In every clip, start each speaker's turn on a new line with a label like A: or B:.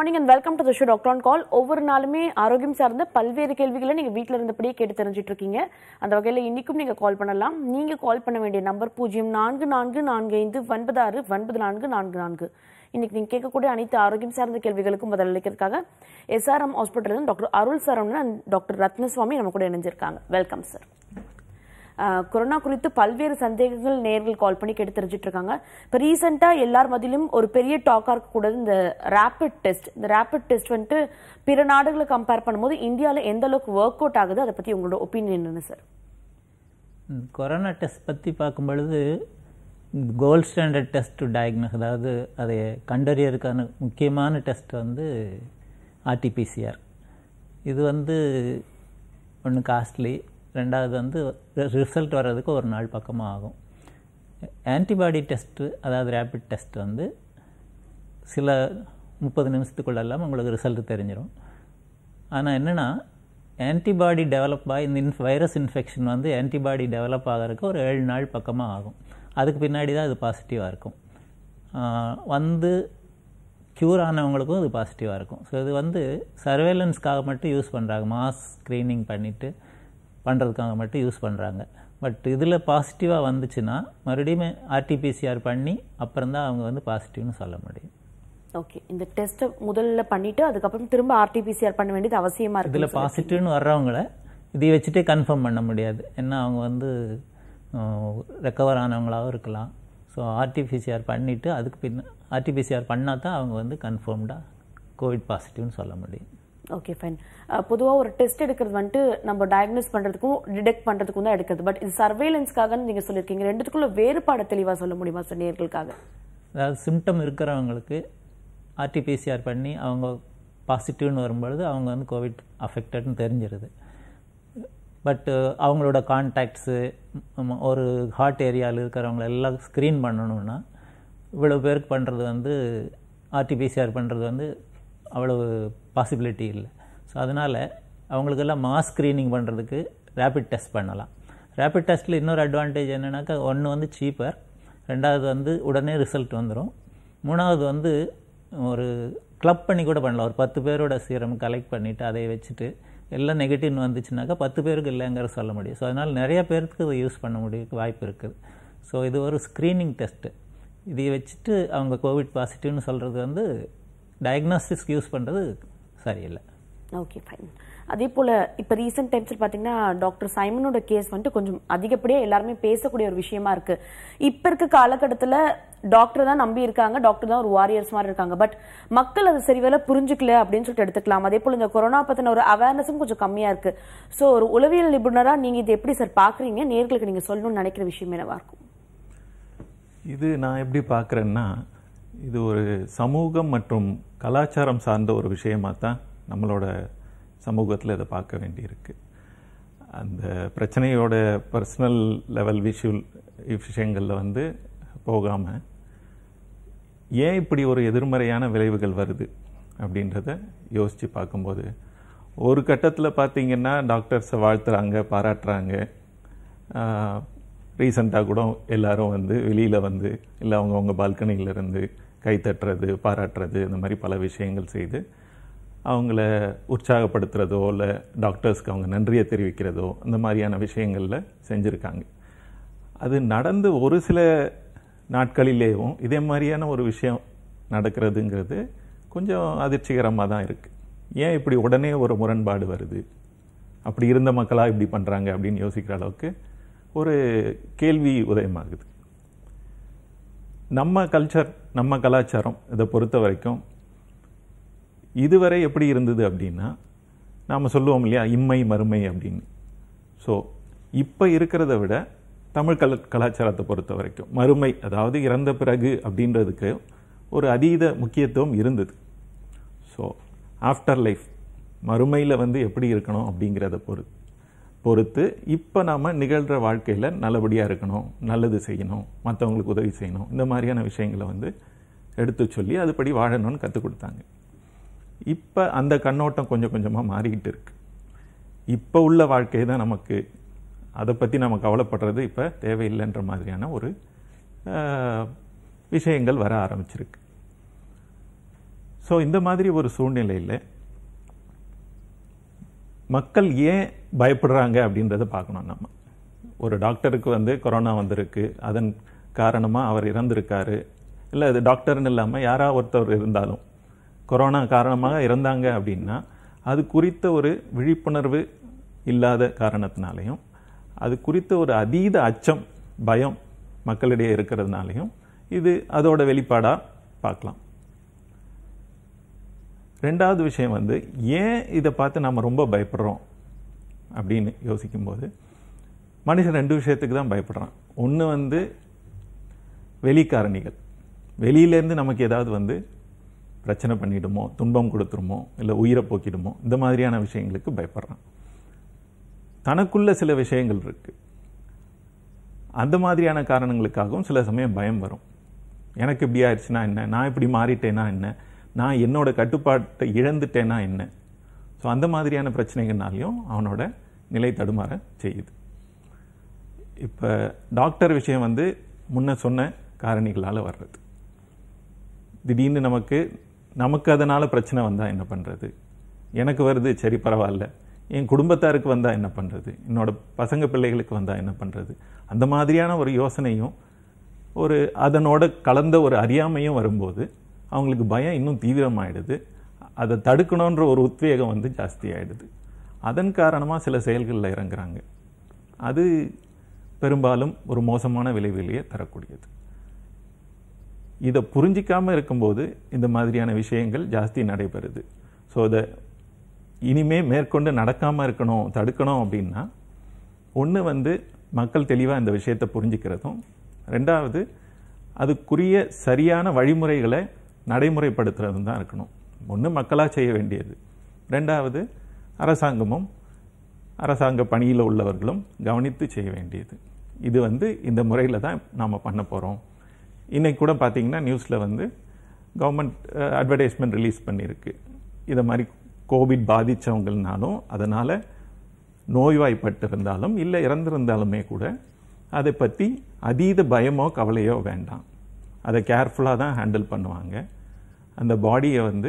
A: Morning and welcome to the show doctor on call ஒவ்வொரு நாளுமே ஆரோக்கியம் சார்ந்த பல்வேறு கேள்விகளை நீங்க வீட்ல இருந்தபடியே கேட்டு தெரிஞ்சிட்டு இருக்கீங்க அந்த வகையில இன்னைக்கும் நீங்க கால் பண்ணலாம் நீங்க கால் பண்ண வேண்டிய நம்பர் பூஜ்ஜியம் நான்கு நான்கு நான்கு ஐந்து ஒன்பது ஆறு ஒன்பது நான்கு நான்கு நான்கு இன்னைக்கு நீங்க கேட்கக்கூடிய அனைத்து ஆரோக்கியம் சார்ந்த கேள்விகளுக்கும் பதிலளிக்கிறதுக்காக SRM hospital doctor Arul Saravanan and doctor Rathnaswamy நம்ம கூட இணைஞ்சிருக்காங்க வெல்கம் சார் ஆஹ் கொரோனா குறித்து பல்வேறு சந்தேகங்கள் நேர்கள் கால் பண்ணி கேட்டு தெரிஞ்சிட்டு இருக்காங்க இப்போ ரீசெண்டாக எல்லார் மத்தியிலும் ஒரு பெரிய டாக்காக இருக்கக்கூடாது இந்த ரேபிட் டெஸ்ட் இந்த ரேபிட் டெஸ்ட் வந்துட்டு பிற நாடுகளை கம்பேர் பண்ணும்போது இந்தியாவில் எந்த அளவுக்கு ஒர்க் அவுட் ஆகுது அதை பற்றி உங்களோட ஒப்பீனியன் என்ன சார்
B: ம், கொரோனா டெஸ்ட் பற்றி பார்க்கும் பொழுது gold standard test to diagnose அதாவது அதை கண்டறியறதுக்கான முக்கியமான டெஸ்ட் வந்து ஆர்டிபிசிஆர் இது வந்து ஒன்று காஸ்ட்லி ரெண்டாவது வந்து ரிசல்ட் வர்றதுக்கு ஒரு நாள் பக்கமாக ஆகும் ஆன்டிபாடி டெஸ்ட்டு அதாவது ரேபிட் டெஸ்ட் வந்து சில முப்பது நிமிஷத்துக்குள்ளெல்லாம் உங்களுக்கு ரிசல்ட் தெரிஞ்சிடும் ஆனால் என்னென்னா ஆன்டிபாடி டெவலப் ஆகி இந்த இன்ஃப் வைரஸ் இன்ஃபெக்ஷன் வந்து ஆன்டிபாடி டெவலப் ஆகிறதுக்கு ஒரு ஏழு நாள் பக்கமாக ஆகும் அதுக்கு பின்னாடி தான் அது பாசிட்டிவாக இருக்கும் ஆஹ் வந்து க்யூர் ஆனவங்களுக்கும் இது பாசிட்டிவாக இருக்கும் ஸோ இது வந்து சர்வேலன்ஸ்க்காக மட்டும் யூஸ் பண்ணுறாங்க மாஸ் ஸ்க்ரீனிங் பண்ணிவிட்டு பண்ணுறதுக்காக மட்டும் யூஸ் பண்ணுறாங்க பட் இதில் பாசிட்டிவாக வந்துச்சுன்னா மறுபடியும் ஆர்டிபிசிஆர் பண்ணி அப்புறம் தான் அவங்க வந்து பாசிட்டிவ்னு சொல்ல முடியும்
A: ஓகே இந்த டெஸ்ட்டை முதல்ல பண்ணிட்டு அதுக்கப்புறம் திரும்ப ஆர்டிபிசிஆர் பண்ண வேண்டியது அவசியமா இருக்கு
B: இதில் பாசிட்டிவ்னு வர்றவங்கள இதை வச்சுட்டே கன்ஃபார்ம் பண்ண முடியாது ஏன்னா அவங்க வந்து ரெக்கவர் ஆனவங்களாகவும் இருக்கலாம் ஸோ ஆர்டிபிசிஆர் பண்ணிவிட்டு அதுக்கு பின்ன ஆர்டிபிசிஆர் பண்ணால் தான் அவங்க வந்து கன்ஃபார்ம்டாக கோவிட் பாசிட்டிவ்னு சொல்ல முடியும்
A: ஓகே ஃபைன் பொதுவாக ஒரு டெஸ்ட் எடுக்கிறது வந்துட்டு நம்ம டயக்னோஸ் பண்ணுறதுக்கும் டிடெக்ட் பண்ணுறதுக்கும் தான் எடுக்கிறது பட் இது சர்வேலன்ஸ்க்காகன்னு நீங்கள் சொல்லியிருக்கீங்க ரெண்டுத்துக்குள்ள வேறுபாடு தெளிவாக சொல்ல முடியுமா சார் நேர்களுக்காக
B: அதாவது சிம்டம் இருக்கிறவங்களுக்கு ஆர்டிபிசிஆர் பண்ணி அவங்க பாசிட்டிவ்னு வரும்பொழுது அவங்க வந்து கோவிட் அஃபெக்டட்னு தெரிஞ்சிருது பட் அவங்களோட கான்டாக்ட்ஸு ஒரு ஹார்ட் ஏரியாவில் இருக்கிறவங்கள எல்லாம் ஸ்க்ரீன் பண்ணணும்னா இவ்வளோ பேருக்கு பண்ணுறது வந்து ஆர்டிபிசிஆர் பண்ணுறது வந்து அவ்வளவு பாசிபிலிட்டி இல்லை ஸோ அதனால் அவங்களுக்கெல்லாம் மாஸ் ஸ்க்ரீனிங் பண்ணுறதுக்கு ரேபிட் டெஸ்ட் பண்ணலாம் ரேபிட் டெஸ்ட்டில் இன்னொரு அட்வான்டேஜ் என்னென்னாக்கா ஒன்று வந்து சீப்பர் ரெண்டாவது வந்து உடனே ரிசல்ட் வந்துடும் மூணாவது வந்து ஒரு கிளப் பண்ணி கூட பண்ணலாம் ஒரு பத்து பேரோட சீரம் கலெக்ட் பண்ணிவிட்டு அதை வச்சுட்டு எல்லாம் நெகட்டிவ்னு வந்துச்சுனாக்கா பத்து பேருக்கு இல்லைங்கிற சொல்ல முடியும் ஸோ அதனால் நிறைய பேருக்கு இதை யூஸ் பண்ண முடிய வாய்ப்பு இருக்குது ஸோ இது ஒரு ஸ்க்ரீனிங் டெஸ்ட்டு இதை வச்சுட்டு அவங்க கோவிட் பாசிட்டிவ்னு சொல்கிறது வந்து டயக்னாஸ்டிக்ஸ்க்கு யூஸ் பண்ணுறது சரியில்லை
A: ஓகே ஃபைன் அதே போல் இப்போ ரீசெண்ட் டைம்ஸில் பார்த்தீங்கன்னா டாக்டர் சைமனோட கேஸ் வந்துட்டு கொஞ்சம் அதிகப்படியாக எல்லாருமே பேசக்கூடிய ஒரு விஷயமா இருக்கு இப்போ இருக்க காலகட்டத்தில் டாக்டர் தான் நம்பி இருக்காங்க டாக்டர் தான் ஒரு வாரியர்ஸ் மாதிரி இருக்காங்க பட் மக்கள் அது சரிவேல புரிஞ்சுக்கல அப்படின்னு சொல்லிட்டு எடுத்துக்கலாம் அதே போல் இந்த கொரோனா பற்றின ஒரு அவேர்னஸும் கொஞ்சம் கம்மியாக இருக்கு ஸோ ஒரு உளவியல் நிபுணராக நீங்கள் இது எப்படி சார் பார்க்குறீங்க நேர்களுக்கு நீங்கள் சொல்லணும்னு நினைக்கிற விஷயம் என்னவா இருக்கும்
C: இது நான் எப்படி பார்க்குறேன்னா இது ஒரு சமூகம் மற்றும் கலாச்சாரம் சார்ந்த ஒரு விஷயமா தான் நம்மளோட சமூகத்தில் இதை பார்க்க வேண்டியிருக்கு அந்த பிரச்சனையோட பர்சனல் லெவல் விஷுவல் விஷயங்களில் வந்து போகாமல் ஏன் இப்படி ஒரு எதிர்மறையான விளைவுகள் வருது அப்படின்றத யோசித்து பார்க்கும்போது ஒரு கட்டத்தில் பார்த்தீங்கன்னா டாக்டர்ஸை வாழ்த்துறாங்க பாராட்டுறாங்க ரீசண்டாக கூட எல்லாரும் வந்து வெளியில் வந்து இல்லை அவங்கவுங்க பால்கனியில இருந்து கை தட்டுறது பாராட்டுறது இந்த மாதிரி பல விஷயங்கள் செய்து அவங்கள உற்சாகப்படுத்துறதோ இல்லை டாக்டர்ஸ்க்கு அவங்க நன்றியை தெரிவிக்கிறதோ இந்த மாதிரியான விஷயங்களில் செஞ்சுருக்காங்க அது நடந்து ஒரு சில நாட்களிலேயும் இதே மாதிரியான ஒரு விஷயம் நடக்கிறதுங்கிறது கொஞ்சம் அதிர்ச்சிகரமாக தான் இருக்குது ஏன் இப்படி உடனே ஒரு முரண்பாடு வருது அப்படி இருந்த மக்களாக இப்படி பண்ணுறாங்க அப்படின்னு யோசிக்கிற அளவுக்கு ஒரு கேள்வி உதயமாகுது நம்ம கல்ச்சர் நம்ம கலாச்சாரம் இதை பொறுத்த வரைக்கும் இதுவரை எப்படி இருந்தது அப்படின்னா நாம் சொல்லுவோம் இல்லையா இம்மை மறுமை அப்படின்னு ஸோ இப்போ இருக்கிறத விட தமிழ் கல கலாச்சாரத்தை பொறுத்த வரைக்கும் மறுமை அதாவது இறந்த பிறகு அப்படின்றதுக்கு ஒரு அதீத முக்கியத்துவம் இருந்தது ஸோ ஆஃப்டர் லைஃப் மறுமையில் வந்து எப்படி இருக்கணும் அப்படிங்கிறத பொறு பொறுத்து இப்போ நாம் நிகழ்கிற வாழ்க்கையில் நல்லபடியாக இருக்கணும் நல்லது செய்யணும் மற்றவங்களுக்கு உதவி செய்யணும் இந்த மாதிரியான விஷயங்களை வந்து எடுத்து சொல்லி அதுபடி வாழணும்னு கற்றுக் கொடுத்தாங்க இப்போ அந்த கண்ணோட்டம் கொஞ்சம் கொஞ்சமாக மாறிக்கிட்டு இருக்கு இப்போ உள்ள வாழ்க்கை தான் நமக்கு அதை பற்றி நம்ம கவலைப்படுறது இப்போ தேவையில்லைன்ற மாதிரியான ஒரு ஆஹ், விஷயங்கள் வர ஆரம்பிச்சிருக்கு ஸோ இந்த மாதிரி ஒரு சூழ்நிலையில் மக்கள் ஏன் பயப்படுறாங்க அப்படின்றத பார்க்கணும் நம்ம ஒரு டாக்டருக்கு வந்து கொரோனா வந்திருக்கு அதன் காரணமாக அவர் இறந்திருக்காரு இல்லை அது டாக்டர்னு இல்லாமல் யாரா ஒருத்தர் இருந்தாலும் கொரோனா காரணமாக இறந்தாங்க அப்படின்னா அது குறித்த ஒரு விழிப்புணர்வு இல்லாத காரணத்தினாலையும் அது குறித்த ஒரு அதீத அச்சம் பயம் மக்களிடையே இருக்கிறதுனாலையும் இது அதோட வெளிப்பாடாக பார்க்கலாம் ரெண்டாவது விஷயம் வந்து ஏன் இதை பார்த்து நம்ம ரொம்ப பயப்படுறோம் அப்படின்னு யோசிக்கும்போது மனுஷன் ரெண்டு விஷயத்துக்கு தான் பயப்படுறான் ஒன்று வந்து வெளிக்காரணிகள் வெளியிலேருந்து நமக்கு ஏதாவது வந்து பிரச்சனை பண்ணிடுமோ துன்பம் கொடுத்துருமோ இல்லை உயிரை போக்கிடுமோ இந்த மாதிரியான விஷயங்களுக்கு பயப்படுறான் தனக்குள்ள சில விஷயங்கள் இருக்கு அந்த மாதிரியான காரணங்களுக்காகவும் சில சமயம் பயம் வரும் எனக்கு இப்படி ஆயிடுச்சுன்னா என்ன நான் இப்படி மாறிட்டேனா என்ன நான் என்னோட கட்டுப்பாட்டை இழந்துட்டேனா என்ன ஸோ அந்த மாதிரியான பிரச்சனைகள்னாலையும் அவனோட நிலை தடுமாற செய்யுது இப்போ டாக்டர் விஷயம் வந்து முன்ன சொன்ன காரணிகளால் வர்றது திடீர்னு நமக்கு நமக்கு அதனால் பிரச்சனை வந்தால் என்ன பண்ணுறது எனக்கு வருது சரி பரவாயில்ல என் குடும்பத்தாருக்கு வந்தால் என்ன பண்ணுறது என்னோட பசங்க பிள்ளைகளுக்கு வந்தால் என்ன பண்ணுறது அந்த மாதிரியான ஒரு யோசனையும் ஒரு அதனோட கலந்த ஒரு அறியாமையும் வரும்போது அவங்களுக்கு பயம் இன்னும் தீவிரமாயிடுது அதை தடுக்கணுன்ற ஒரு உத்வேகம் வந்து ஜாஸ்தி ஆயிடுது அதன் காரணமாக சில செயல்களில் இறங்குறாங்க அது பெரும்பாலும் ஒரு மோசமான விளைவிலேயே தரக்கூடியது இதை புரிஞ்சிக்காம இருக்கும்போது இந்த மாதிரியான விஷயங்கள் ஜாஸ்தி நடைபெறுது ஸோ அதை இனிமே மேற்கொண்டு நடக்காமல் இருக்கணும் தடுக்கணும் அப்படின்னா ஒன்று வந்து மக்கள் தெளிவாக இந்த விஷயத்தை புரிஞ்சுக்கிறதும் ரெண்டாவது அதுக்குரிய சரியான வழிமுறைகளை நடைமுறைப்படுத்துறதும் தான் இருக்கணும் ஒன்று மக்களாக செய்ய வேண்டியது ரெண்டாவது அரசாங்கமும் அரசாங்க பணியில் உள்ளவர்களும் கவனித்து செய்ய வேண்டியது இது வந்து இந்த முறையில் தான் நாம் பண்ண போகிறோம் இன்னைக்கு கூட பார்த்தீங்கன்னா நியூஸில் வந்து கவர்மெண்ட் அட்வர்டைஸ்மெண்ட் ரிலீஸ் பண்ணியிருக்கு இதை மாதிரி கோவிட் பாதித்தவங்கனாலும் அதனால் நோய்வாய்ப்பட்டு இருந்தாலும் இல்லை இறந்திருந்தாலுமே கூட அதை பற்றி அதீத பயமோ கவலையோ வேண்டாம் அதை கேர்ஃபுல்லாக தான் ஹேண்டில் பண்ணுவாங்க அந்த பாடியை வந்து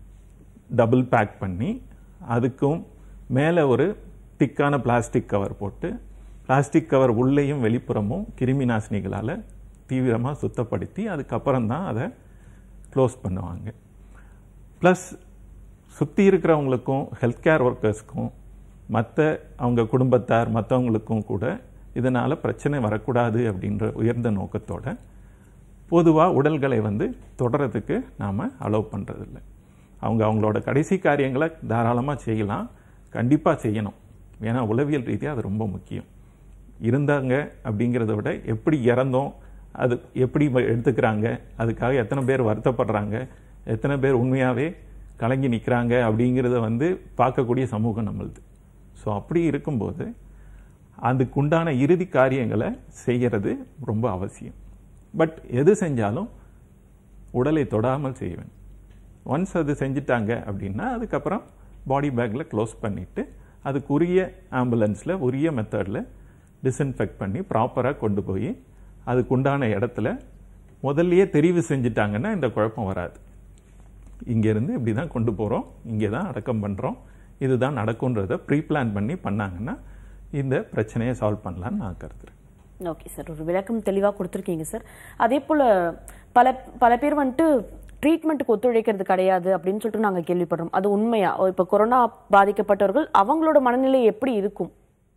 C: டபுள் பேக் பண்ணி அதுக்கும் மேலே ஒரு திக்கான பிளாஸ்டிக் கவர் போட்டு பிளாஸ்டிக் கவர் உள்ளேயும் வெளிப்புறமும் கிருமி நாசினிகளால் தீவிரமாக சுத்தப்படுத்தி அதுக்கப்புறம் தான் அதை க்ளோஸ் பண்ணுவாங்க ப்ளஸ் சுற்றி இருக்கிறவங்களுக்கும் ஹெல்த் கேர் ஒர்க்கர்ஸ்க்கும் மற்ற அவங்க குடும்பத்தார் மற்றவங்களுக்கும் கூட இதனால் பிரச்சனை வரக்கூடாது அப்படின்ற உயர்ந்த நோக்கத்தோட பொதுவாக உடல்களை வந்து தொடரத்துக்கு நாம் அலோவ் பண்ணுறதில்ல அவங்க அவங்களோட கடைசி காரியங்களை தாராளமாக செய்யலாம் கண்டிப்பாக செய்யணும் ஏன்னா உளவியல் ரீதியாக அது ரொம்ப முக்கியம் இருந்தாங்க அப்படிங்கிறத விட எப்படி இறந்தோம் அது எப்படி எடுத்துக்கிறாங்க அதுக்காக எத்தனை பேர் வருத்தப்படுறாங்க எத்தனை பேர் உண்மையாகவே கலங்கி நிற்கிறாங்க அப்படிங்கிறத வந்து பார்க்கக்கூடிய சமூகம் நம்மளுது ஸோ அப்படி இருக்கும்போது அதுக்குண்டான இறுதி காரியங்களை செய்கிறது ரொம்ப அவசியம் பட் எது செஞ்சாலும் உடலை தொடாமல் செய்ய வேண்டும் ஒன்ஸ் அது செஞ்சிட்டாங்க அப்படின்னா அதுக்கப்புறம் பாடி பேக்கில் க்ளோஸ் பண்ணிவிட்டு அதுக்குரிய ஆம்புலன்ஸில் உரிய மெத்தடில் டிஸ்இன்ஃபெக்ட் பண்ணி ப்ராப்பராக கொண்டு போய் அதுக்குண்டான இடத்துல முதல்லயே தெரிவு செஞ்சிட்டாங்கன்னா இந்த குழப்பம் வராது இங்கேருந்து இப்படி தான் கொண்டு போகிறோம் இங்கே தான் அடக்கம் பண்ணுறோம் இதுதான் நடக்கும்ன்றதை ப்ரீ பிளான் பண்ணி பண்ணாங்கன்னா இந்த பிரச்சனையை சால்வ் பண்ணலான்னு நான் கருதுறேன்
A: ஓகே சார் ஒரு விளக்கம் தெளிவாக கொடுத்துருக்கீங்க சார் அதே போல் பல பல பேர் வந்துட்டு ட்ரீட்மெண்ட்டுக்கு ஒத்துழைக்கிறது கிடையாது அப்படின்னு சொல்லிட்டு நாங்கள் கேள்விப்படுறோம் அது உண்மையா இப்போ கொரோனா பாதிக்கப்பட்டவர்கள் அவங்களோட மனநிலை எப்படி இருக்கும்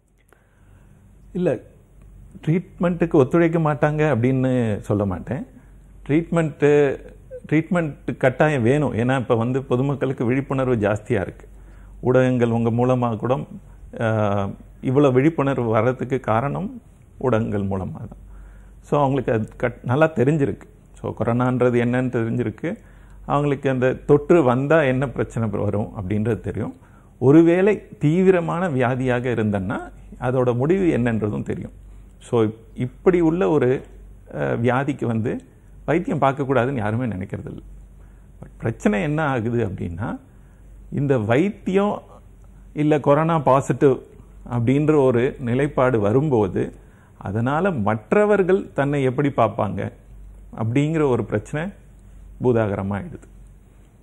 C: இல்லை ட்ரீட்மெண்ட்டுக்கு ஒத்துழைக்க மாட்டாங்க அப்படின்னு சொல்ல மாட்டேன் ட்ரீட்மெண்ட்டு ட்ரீட்மெண்ட் கட்டாயம் வேணும் ஏன்னா இப்போ வந்து பொதுமக்களுக்கு விழிப்புணர்வு ஜாஸ்தியாக இருக்குது ஊடகங்கள் உங்கள் மூலமாக கூட ஆஹ், இவ்வளோ விழிப்புணர்வு வர்றதுக்கு காரணம் ஊடகங்கள் மூலமாக தான் ஸோ அவங்களுக்கு அது கட் நல்லா தெரிஞ்சிருக்கு ஸோ கொரோனான்றது என்னன்னு தெரிஞ்சிருக்கு அவங்களுக்கு அந்த தொற்று வந்தால் என்ன பிரச்சனை வரும் அப்படின்றது தெரியும் ஒருவேளை தீவிரமான வியாதியாக இருந்தன்னா அதோட முடிவு என்னன்றதும் தெரியும் ஸோ இப்படி உள்ள ஒரு அஹ், வியாதிக்கு வந்து வைத்தியம் பார்க்கக்கூடாதுன்னு யாருமே நினைக்கிறதில்ல பட் பிரச்சனை என்ன ஆகுது அப்படின்னா இந்த வைத்தியம் இல்லை கொரோனா பாசிட்டிவ் அப்படின்ற ஒரு நிலைப்பாடு வரும்போது அதனால் மற்றவர்கள் தன்னை எப்படி பார்ப்பாங்க அப்படிங்கிற ஒரு பிரச்சனை பூதாகரமாகிடுது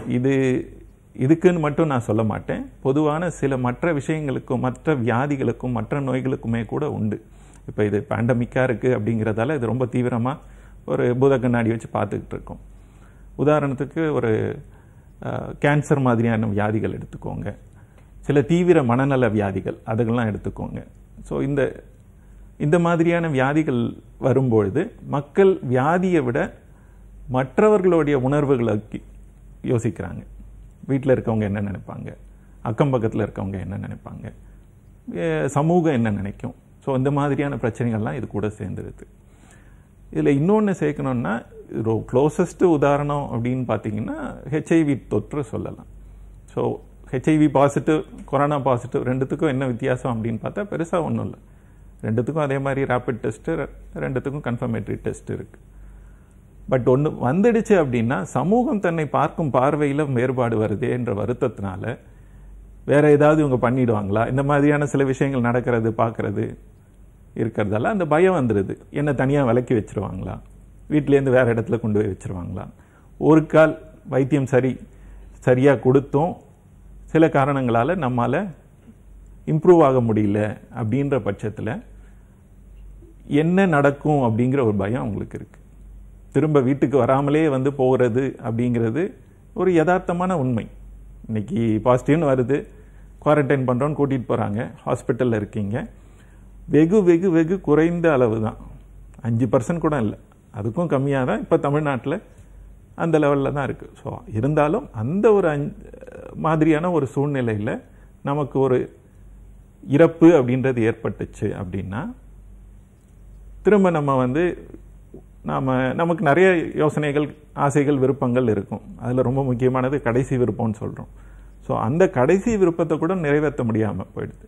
C: இது இதுக்குன்னு மட்டும் நான் சொல்ல மாட்டேன் பொதுவான சில மற்ற விஷயங்களுக்கும் மற்ற வியாதிகளுக்கும் மற்ற நோய்களுக்குமே கூட உண்டு இப்போ இது பேண்டமிக்காக இருக்குது அப்படிங்கிறதால இது ரொம்ப தீவிரமாக ஒரு பூத கண்ணாடி வச்சு பார்த்துக்கிட்டு இருக்கோம் உதாரணத்துக்கு ஒரு கேன்சர் மாதிரியான வியாதிகள் எடுத்துக்கோங்க சில தீவிர மனநல வியாதிகள் அதுகள்லாம் எடுத்துக்கோங்க ஸோ இந்த இந்த மாதிரியான வியாதிகள் வரும்பொழுது மக்கள் வியாதியை விட மற்றவர்களுடைய உணர்வுகளை யோசிக்கிறாங்க வீட்டில் இருக்கவங்க என்ன நினைப்பாங்க அக்கம் பக்கத்தில் இருக்கவங்க என்ன நினைப்பாங்க எ- சமூகம் என்ன நினைக்கும் ஸோ இந்த மாதிரியான பிரச்சனைகள்லாம் இது கூட சேர்ந்துருது இதில் இன்னொன்று சேர்க்கணும்னா க்ளோசஸ்ட் உதாரணம் அப்படின்னு பார்த்தீங்கன்னா ஹெச்ஐவி தொற்று சொல்லலாம் so HIV positive corona positive ரெண்டுத்துக்கும் என்ன வித்தியாசம் அப்படின்னு பார்த்தா பெருசாக ஒன்றும் இல்லை ரெண்டுத்துக்கும் அதே மாதிரி ரேபிட் டெஸ்ட்டு ரெண்டுத்துக்கும் கன்ஃபர்மேட்டரி டெஸ்ட் இருக்குது பட் ஒன்று வந்துடுச்சு அப்படின்னா சமூகம் தன்னை பார்க்கும் பார்வையில் வேறுபாடு வருதே என்ற வருத்தத்தினால வேற ஏதாவது இவங்க பண்ணிடுவாங்களா இந்த மாதிரியான சில விஷயங்கள் நடக்கிறது பார்க்கறது இருக்கிறதால அந்த பயம் வந்துடுது என்ன தனியாக விலக்கி வச்சிருவாங்களா வீட்டிலேருந்து வேற இடத்துல கொண்டு போய் வச்சிருவாங்களா ஒரு கால் வைத்தியம் சரி சரியாக கொடுத்தும் சில காரணங்களால் நம்மால் இம்ப்ரூவ் ஆக முடியல அப்படின்ற பட்சத்தில் என்ன நடக்கும் அப்படிங்கிற ஒரு பயம் அவங்களுக்கு இருக்கு திரும்ப வீட்டுக்கு வராமலே வந்து போகிறது அப்படிங்கிறது ஒரு யதார்த்தமான உண்மை இன்னைக்கு பாசிட்டிவ்னு வருது குவாரண்டைன் பண்ணுறோன்னு கூட்டிகிட்டு போகிறாங்க ஹாஸ்பிட்டலில் இருக்கீங்க வெகு வெகு வெகு குறைந்த அளவு தான் அஞ்சு பர்சன்ட் கூட இல்லை அதுக்கும் கம்மியாக தான் இப்போ தமிழ்நாட்டில் அந்த லெவலில் தான் இருக்குது ஸோ இருந்தாலும் அந்த ஒரு அஞ் மாதிரியான ஒரு சூழ்நிலையில் நமக்கு ஒரு இறப்பு அப்படின்றது ஏற்பட்டுச்சு அப்படின்னா திரும்ப நம்ம வந்து நாம நமக்கு நிறைய யோசனைகள் ஆசைகள் விருப்பங்கள் இருக்கும் அதில் ரொம்ப முக்கியமானது கடைசி விருப்பம்னு சொல்கிறோம் ஸோ அந்த கடைசி விருப்பத்தை கூட நிறைவேற்ற முடியாமல் போயிடுது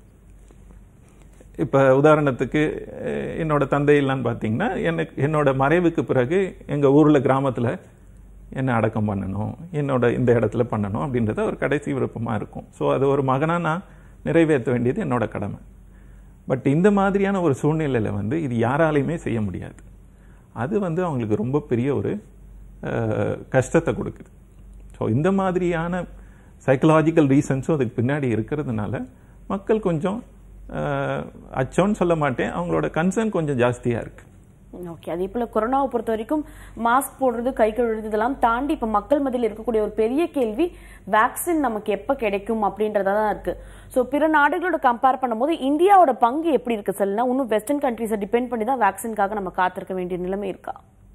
C: இப்போ உதாரணத்துக்கு அஹ், என்னோட தந்தையெல்லாம் பார்த்தீங்கன்னா எனக்கு என்னோட மறைவுக்கு பிறகு எங்கள் ஊரில் கிராமத்தில் என்ன அடக்கம் பண்ணணும் என்னோட இந்த இடத்துல பண்ணணும் அப்படின்றது ஒரு கடைசி விருப்பமாக இருக்கும் ஸோ அது ஒரு மகனாக நான் நிறைவேற்ற வேண்டியது என்னோட கடமை பட் இந்த மாதிரியான ஒரு சூழ்நிலையில் வந்து இது யாராலையுமே செய்ய முடியாது அது வந்து அவங்களுக்கு ரொம்ப பெரிய ஒரு அஹ், கஷ்டத்தை கொடுக்குது ஸோ இந்த மாதிரியான சைக்கலாஜிக்கல் ரீசன்ஸும் அதுக்கு பின்னாடி இருக்கிறதுனால மக்கள் கொஞ்சம் அஹ், அச்சம்னு சொல்ல மாட்டேன் அவங்களோட கன்சர்ன் கொஞ்சம் ஜாஸ்தியாக இருக்குது
A: ஓகே அதே போல கொரோனாவை பொறுத்த வரைக்கும் மாஸ்க் போடுறது கை கழுவுறது இதெல்லாம் தாண்டி இப்ப மக்கள் மத்தியில் இருக்கக்கூடிய ஒரு பெரிய கேள்வி வேக்சின் நமக்கு எப்ப கிடைக்கும் அப்படின்றதா தான் இருக்கு சோ பிற நாடுகளோட கம்பேர் பண்ணும்போது இந்தியாவோட பங்கு எப்படி இருக்கு சார் இன்னும் வெஸ்டர்ன் கண்ட்ரீஸை டிபெண்ட் பண்ணி தான் வேக்சின்காக நம்ம காத்திருக்க வேண்டிய நிலைமை இருக்கா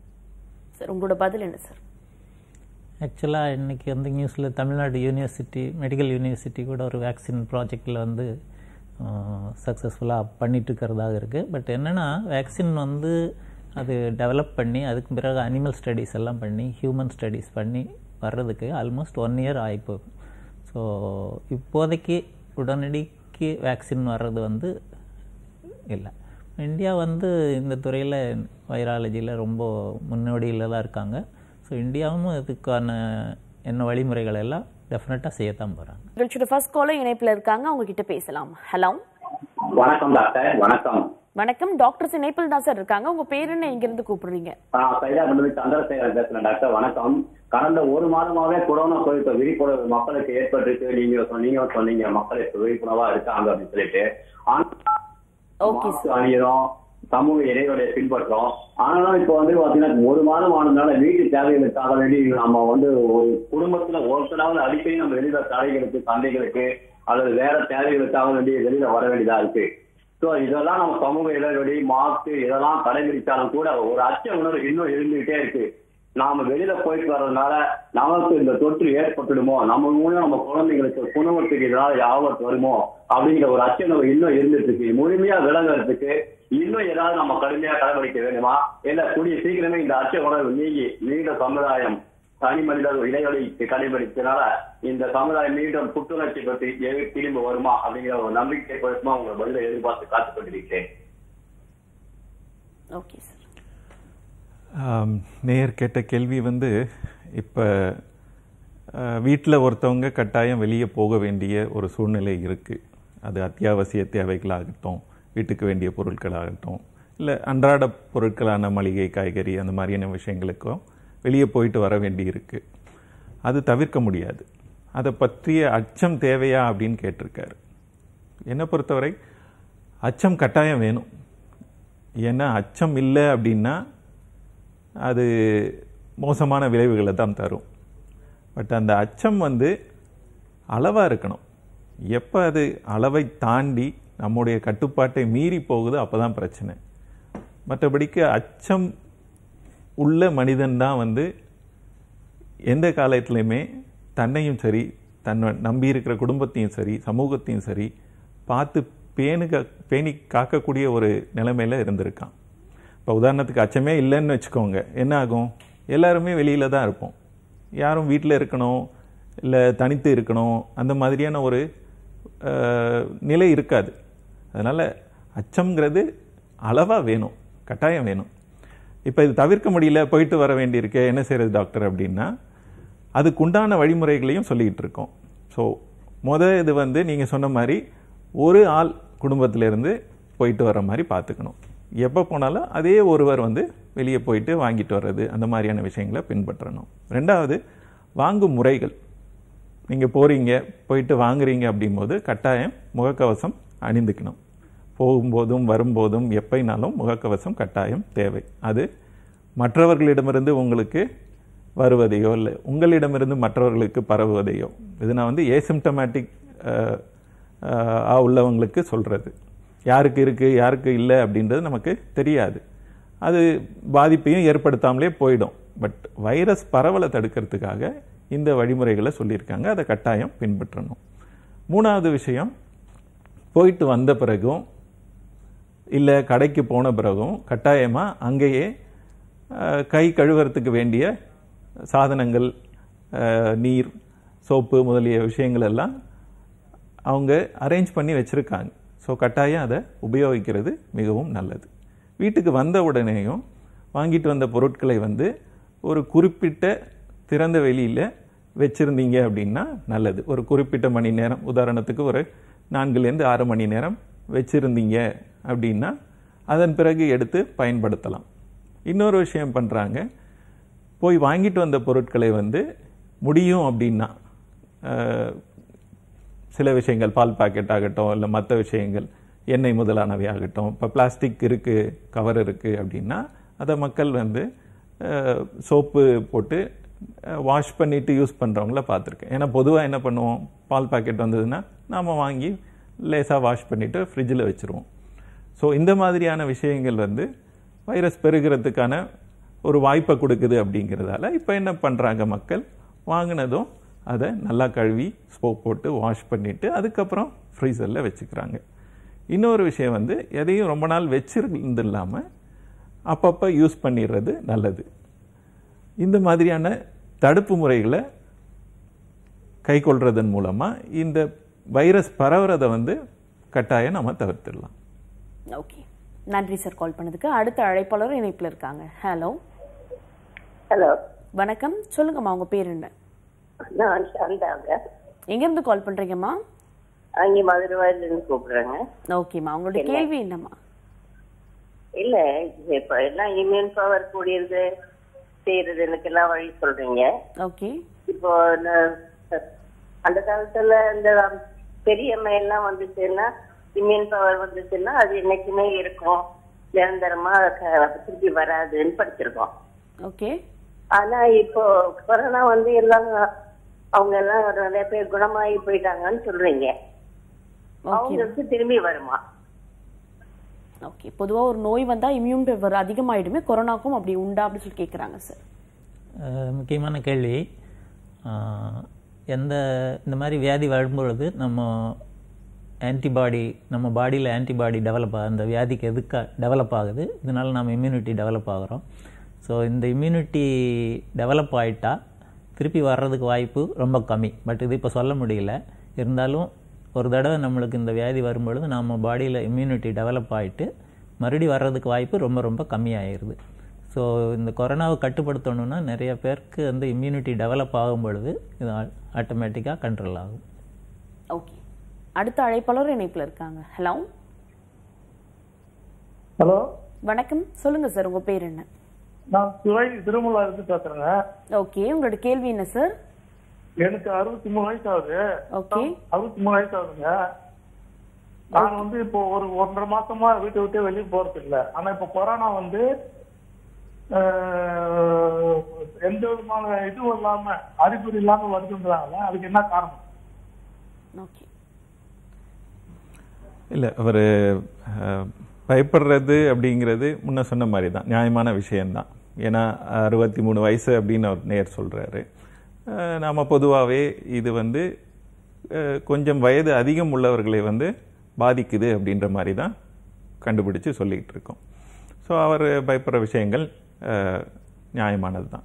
A: சார் உங்களோட பதில் என்ன சார்
B: ஆக்சுவலாக இன்னைக்கு வந்து நியூஸில் தமிழ்நாடு யூனிவர்சிட்டி மெடிக்கல் யூனிவர்சிட்டி கூட ஒரு வேக்சின் ப்ராஜெக்டில் வந்து சக்ஸஸ்ஃபுல்லாக பண்ணிட்டு இருக்கிறதாக இருக்குது பட் என்னென்னா வேக்சின் வந்து அது டெவலப் பண்ணி அதுக்கு பிறகு அனிமல் ஸ்டடீஸ் எல்லாம் பண்ணி ஹியூமன் ஸ்டடீஸ் பண்ணி வர்றதுக்கு ஆல்மோஸ்ட் ஒன் இயர் ஆகிப்போகும் ஸோ இப்போதைக்கு உடனடிக்கு வேக்சின் வர்றது வந்து இல்லை இந்தியா வந்து இந்த துறையில் வைராலஜியில் ரொம்ப முன்னோடியில் தான் இருக்காங்க ஸோ இந்தியாவும் இதுக்கான என்ன வழிமுறைகள் எல்லாம் டெஃபினட்டாக செய்யத்தான் போகிறாங்க
A: நிகழ்ச்சியோட ஃபர்ஸ்ட் காலர் இணைப்புல இருக்காங்க அவங்க கிட்ட பேசலாம் ஹலோ
D: வணக்கம் டாக்டர் வணக்கம்
A: வணக்கம் டாக்டர்ஸ் இணைப்பில் தான் சார் இருக்காங்க உங்க பேர் என்ன எங்க இருந்து கூப்பிடுறீங்க
D: நான் சைதாபுரம் சந்திரசேகரன் பேசுறேன் டாக்டர் வணக்கம் கடந்த ஒரு மாதமாவே கொரோனா குறித்த விழிப்புணர்வு மக்களுக்கு ஏற்பட்டிருக்கு நீங்க சொன்னீங்க சொன்னீங்க மக்களுக்கு விழிப்புணர்வா இருக்காங்க அப்படின்னு சொல்லிட்டு ஆனா
A: ஓகே
D: மாஸ்க் அணியிறோம் சமூக இடைவெளியை பின்பற்றோம் ஆனாலும் இப்போ வந்து பாத்தீங்கன்னா ஒரு மாதம் ஆனதுனால வீட்டு தேவைகளுக்காக வேண்டி நம்ம வந்து ஒரு குடும்பத்துல ஒருத்தராவது அடிக்கடி நம்ம வெளியில கடைகளுக்கு சந்தைகளுக்கு அல்லது வேற தேவைகளுக்காக வேண்டி வெளியில வர வேண்டியதா இருக்கு ஸோ இதெல்லாம் நம்ம சமூக இடைவெளி மாஸ்க் இதெல்லாம் கடைபிடிச்சாலும் கூட ஒரு அச்ச உணர்வு இன்னும் இருந்துகிட்டே இருக்கு நாம வெளியில போயிட்டு வர்றதுனால நமக்கு இந்த தொற்று ஏற்பட்டுடுமோ நம்ம மூலம் நம்ம குழந்தைங்களுக்கு குணவத்துக்கு இதனால ஆபத்து வருமோ அப்படிங்கிற ஒரு அச்சம் இன்னும் இருந்துட்டு இருக்கு முழுமையா விளங்குறதுக்கு இன்னும் ஏதாவது நம்ம கடுமையா கடைபிடிக்க வேண்டுமா இல்ல கூடிய சீக்கிரமே இந்த அச்ச உணர்வு நீங்கி நீண்ட சமுதாயம் தனி மனிதர் இடைவெளி கடைபிடிச்சனால இந்த சமுதாயம் மீண்டும் புத்துணர்ச்சி பற்றி எ- திரும்ப வருமா அப்படிங்கிற ஒரு நம்பிக்கை பொருத்தமா உங்க பதிலை எதிர்பார்த்து காத்துக் கொண்டிருக்கிறேன்
A: ஓகே சார்
C: ஆம், நேயர் கேட்ட கேள்வி வந்து இப்போ வீட்டில் ஒருத்தவங்க கட்டாயம் வெளியே போக வேண்டிய ஒரு சூழ்நிலை இருக்குது அது அத்தியாவசிய தேவைகளாகட்டும் வீட்டுக்கு வேண்டிய பொருட்களாகட்டும் இல்லை அன்றாட பொருட்களான மளிகை காய்கறி அந்த மாதிரியான விஷயங்களுக்கும் வெளியே போயிட்டு வர வேண்டி இருக்கு அது தவிர்க்க முடியாது அதை பற்றிய அச்சம் தேவையா அப்படின்னு கேட்டிருக்காரு என்னை பொறுத்தவரை அச்சம் கட்டாயம் வேணும் ஏன்னா அச்சம் இல்லை அப்படின்னா அது மோசமான விளைவுகளை தான் தரும் பட் அந்த அச்சம் வந்து அளவாக இருக்கணும் எப்போ அது அளவை தாண்டி நம்முடைய கட்டுப்பாட்டை மீறி போகுதோ அப்போ தான் பிரச்சனை மற்றபடிக்கு அச்சம் உள்ள மனிதன் தான் வந்து எந்த காலத்துலையுமே தன்னையும் சரி தன்னை நம்பி இருக்கிற குடும்பத்தையும் சரி சமூகத்தையும் சரி பார்த்து பேணுக பேணி காக்கக்கூடிய ஒரு நிலைமையில இருந்திருக்கான் இப்போ உதாரணத்துக்கு அச்சமே இல்லைன்னு வச்சுக்கோங்க என்ன ஆகும் எல்லாருமே வெளியில தான் இருப்போம் யாரும் வீட்டில் இருக்கணும் இல்லை தனித்து இருக்கணும் அந்த மாதிரியான ஒரு அஹ், நிலை இருக்காது அதனால் அச்சம்ங்கிறது அளவாக வேணும் கட்டாயம் வேணும் இப்போ இது தவிர்க்க முடியல போயிட்டு வர வேண்டியிருக்கே என்ன செய்யறது டாக்டர் அப்படின்னா அதுக்குண்டான வழிமுறைகளையும் சொல்லிக்கிட்டு இருக்கோம் ஸோ முத இது வந்து நீங்கள் சொன்ன மாதிரி ஒரு ஆள் குடும்பத்திலேருந்து போயிட்டு வர மாதிரி பார்த்துக்கணும் எப்போ போனாலும் அதே ஒருவர் வந்து வெளியே போயிட்டு வாங்கிட்டு வர்றது அந்த மாதிரியான விஷயங்களை பின்பற்றணும் ரெண்டாவது வாங்கும் முறைகள் நீங்கள் போகிறீங்க போயிட்டு வாங்குறீங்க அப்படிங்கும்போது கட்டாயம் முகக்கவசம் அணிந்துக்கணும் போகும்போதும் வரும்போதும் எப்பைனாலும் முகக்கவசம் கட்டாயம் தேவை அது மற்றவர்களிடமிருந்து உங்களுக்கு வருவதையோ இல்லை உங்களிடமிருந்து மற்றவர்களுக்கு பரவுவதையோ இது நான் வந்து ஏசிம்டமேட்டிக் உள்ளவங்களுக்கு சொல்கிறது யாருக்கு இருக்குது யாருக்கு இல்லை அப்படின்றது நமக்கு தெரியாது அது பாதிப்பையும் ஏற்படுத்தாமலே போயிடும் பட் வைரஸ் பரவலை தடுக்கிறதுக்காக இந்த வழிமுறைகளை சொல்லியிருக்காங்க அதை கட்டாயம் பின்பற்றணும் மூணாவது விஷயம் போயிட்டு வந்த பிறகும் இல்லை கடைக்கு போன பிறகும் கட்டாயமாக அங்கேயே அஹ், கை கழுவுறதுக்கு வேண்டிய சாதனங்கள் அஹ், நீர் சோப்பு முதலிய விஷயங்கள் எல்லாம் அவங்க அரேஞ்ச் பண்ணி வச்சுருக்காங்க ஸோ கட்டாயம் அதை உபயோகிக்கிறது மிகவும் நல்லது வீட்டுக்கு வந்த உடனேயும் வாங்கிட்டு வந்த பொருட்களை வந்து ஒரு குறிப்பிட்ட திறந்த வெளியில் வச்சுருந்தீங்க அப்படின்னா நல்லது ஒரு குறிப்பிட்ட மணி நேரம் உதாரணத்துக்கு ஒரு நான்குலேருந்து ஆறு மணி நேரம் வச்சுருந்தீங்க அப்படின்னா அதன் பிறகு எடுத்து பயன்படுத்தலாம் இன்னொரு விஷயம் பண்ணுறாங்க போய் வாங்கிட்டு வந்த பொருட்களை வந்து முடியும் அப்படின்னா அஹ், சில விஷயங்கள் பால் பாக்கெட் ஆகட்டும் இல்லை மற்ற விஷயங்கள் எண்ணெய் முதலானவை ஆகட்டும் இப்போ பிளாஸ்டிக் இருக்குது கவர் இருக்குது அப்படின்னா அதை மக்கள் வந்து சோப்பு போட்டு வாஷ் பண்ணிட்டு யூஸ் பண்ணுறவங்கள பார்த்துருக்கேன் ஏன்னா பொதுவாக என்ன பண்ணுவோம் பால் பாக்கெட் வந்ததுன்னா நாம் வாங்கி லேசாக வாஷ் பண்ணிவிட்டு ஃப்ரிட்ஜில் வச்சுருவோம் ஸோ இந்த மாதிரியான விஷயங்கள் வந்து வைரஸ் பெருகிறதுக்கான ஒரு வாய்ப்பை கொடுக்குது அப்படிங்கிறதால இப்போ என்ன பண்ணுறாங்க மக்கள் வாங்கினதும் அதை நல்லா கழுவி ஸ்போக் போட்டு வாஷ் பண்ணிவிட்டு அதுக்கப்புறம் ஃப்ரீசரில் வச்சுக்கிறாங்க இன்னொரு விஷயம் வந்து எதையும் ரொம்ப நாள் வச்சிருந்து இல்லாமல் அப்பப்போ யூஸ் பண்ணிடுறது நல்லது இந்த மாதிரியான தடுப்பு முறைகளை கைக்கொள்றதன் மூலமாக இந்த வைரஸ் பரவுறதை வந்து கட்டாயம் நம்ம தவிர்த்திடலாம்
A: ஓகே நன்றி சார் கால் பண்ணதுக்கு அடுத்த அழைப்பாளர் இணைப்பில் இருக்காங்க ஹலோ
E: ஹலோ
A: வணக்கம் சொல்லுங்கம்மா உங்க பேர் என்ன
E: நான் சாந்தாங்க
A: எங்கேருந்து கால் பண்றீங்கம்மா
E: அங்கே மதுரவாயிலிருந்து கூப்பிடுறேங்க
A: ஓகேம்மா உங்களுடைய கேள்வி என்னம்மா
E: இல்ல இது இப்ப எல்லாம் இம்யூன் பவர் கூடியது செய்யறது எனக்கெல்லாம் வழி சொல்றீங்க
A: ஓகே
E: இப்போ நான் அந்த காலத்துல இந்த பெரியம்மை எல்லாம் வந்துச்சுன்னா இம்யூன் பவர் வந்துச்சுன்னா அது என்னைக்குமே இருக்கும் நிரந்தரமா க- திருப்பி வராதுன்னு படிச்சிருக்கோம்
A: ஓகே
E: ஆனா இப்போ கொரோனா வந்து எல்லாம் அவங்க எல்லாம் நிறைய பேர் குணமாகி போயிட்டாங்கன்னு சொல்றீங்க
A: ஓகே
E: அவங்களுக்கு திரும்பி வருமா
A: ஓகே பொதுவா ஒரு நோய் வந்தா இம்யூன் பவர் அதிகமாயிடுமே கொரோனாக்கும் அப்படி உண்டா அப்படின்னு சொல்லி கேக்குறாங்க சார்
B: அஹ் முக்கியமான கேள்வி அஹ் எந்த இந்த மாதிரி வியாதி வரும்பொழுது நம்ம ஆன்டிபாடி நம்ம பாடியில் ஆன்டிபாடி டெவலப் ஆகுது அந்த வியாதிக்கு எதுக்கு டெவலப் ஆகுது இதனால நம்ம இம்யூனிட்டி டெவலப் ஆகுறோம் ஸோ இந்த இம்யூனிட்டி டெவலப் ஆயிட்டா திருப்பி வர்றதுக்கு வாய்ப்பு ரொம்ப கம்மி பட் இது இப்போ சொல்ல முடியல இருந்தாலும் ஒரு தடவை நம்மளுக்கு இந்த வியாதி வரும்பொழுது நம்ம பாடியில் இம்யூனிட்டி டெவலப் ஆயிட்டு மறுபடி வர்றதுக்கு வாய்ப்பு ரொம்ப ரொம்ப கம்மியாயிருது ஸோ இந்த கொரோனாவை கட்டுப்படுத்தணும்னா நிறைய பேருக்கு வந்து இம்யூனிட்டி டெவலப் ஆகும் பொழுது இது ஆட்டோமேட்டிக்காக கண்ட்ரோல் ஆகும்
A: ஓகே அடுத்த அழைப்பாளர் இணைப்பில் இருக்காங்க ஹலோ
F: ஹலோ
A: வணக்கம் சொல்லுங்க சார் உங்க பேர் என்ன
F: நான் சிவை திருமலா இருந்து பேசுறேங்க
A: ஓகே உங்களோட கேள்வி என்ன சார்
F: எனக்கு அறுபத்தி மூணு வயசு ஆகுது
A: ஓகே
F: அறுபத்தி மூணு வயசு ஆகுதுங்க நான் வந்து இப்போ ஒரு ஒன்றரை மாசமா வீட்டை விட்டு வெளியே போறது இல்ல ஆனா இப்போ கொரோனா வந்து ஆஹ், எந்த விதமான இதுவும் இல்லாம அறிகுறி இல்லாம வருதுன்றாங்க அதுக்கு என்ன காரணம்
A: ஓகே
C: இல்லை அவர் பயப்படுறது அப்படிங்கிறது முன்ன சொன்ன மாதிரி தான் நியாயமான விஷயம்தான் ஏன்னா அறுபத்தி மூணு வயசு அப்படின்னு அவர் நேர் சொல்கிறாரு நாம் பொதுவாகவே இது வந்து அஹ், கொஞ்சம் வயது அதிகம் உள்ளவர்களை வந்து பாதிக்குது அப்படின்ற மாதிரி தான் கண்டுபிடிச்சு சொல்லிக்கிட்டு இருக்கோம் ஸோ அவர் பயப்படுற விஷயங்கள் அஹ், நியாயமானது தான்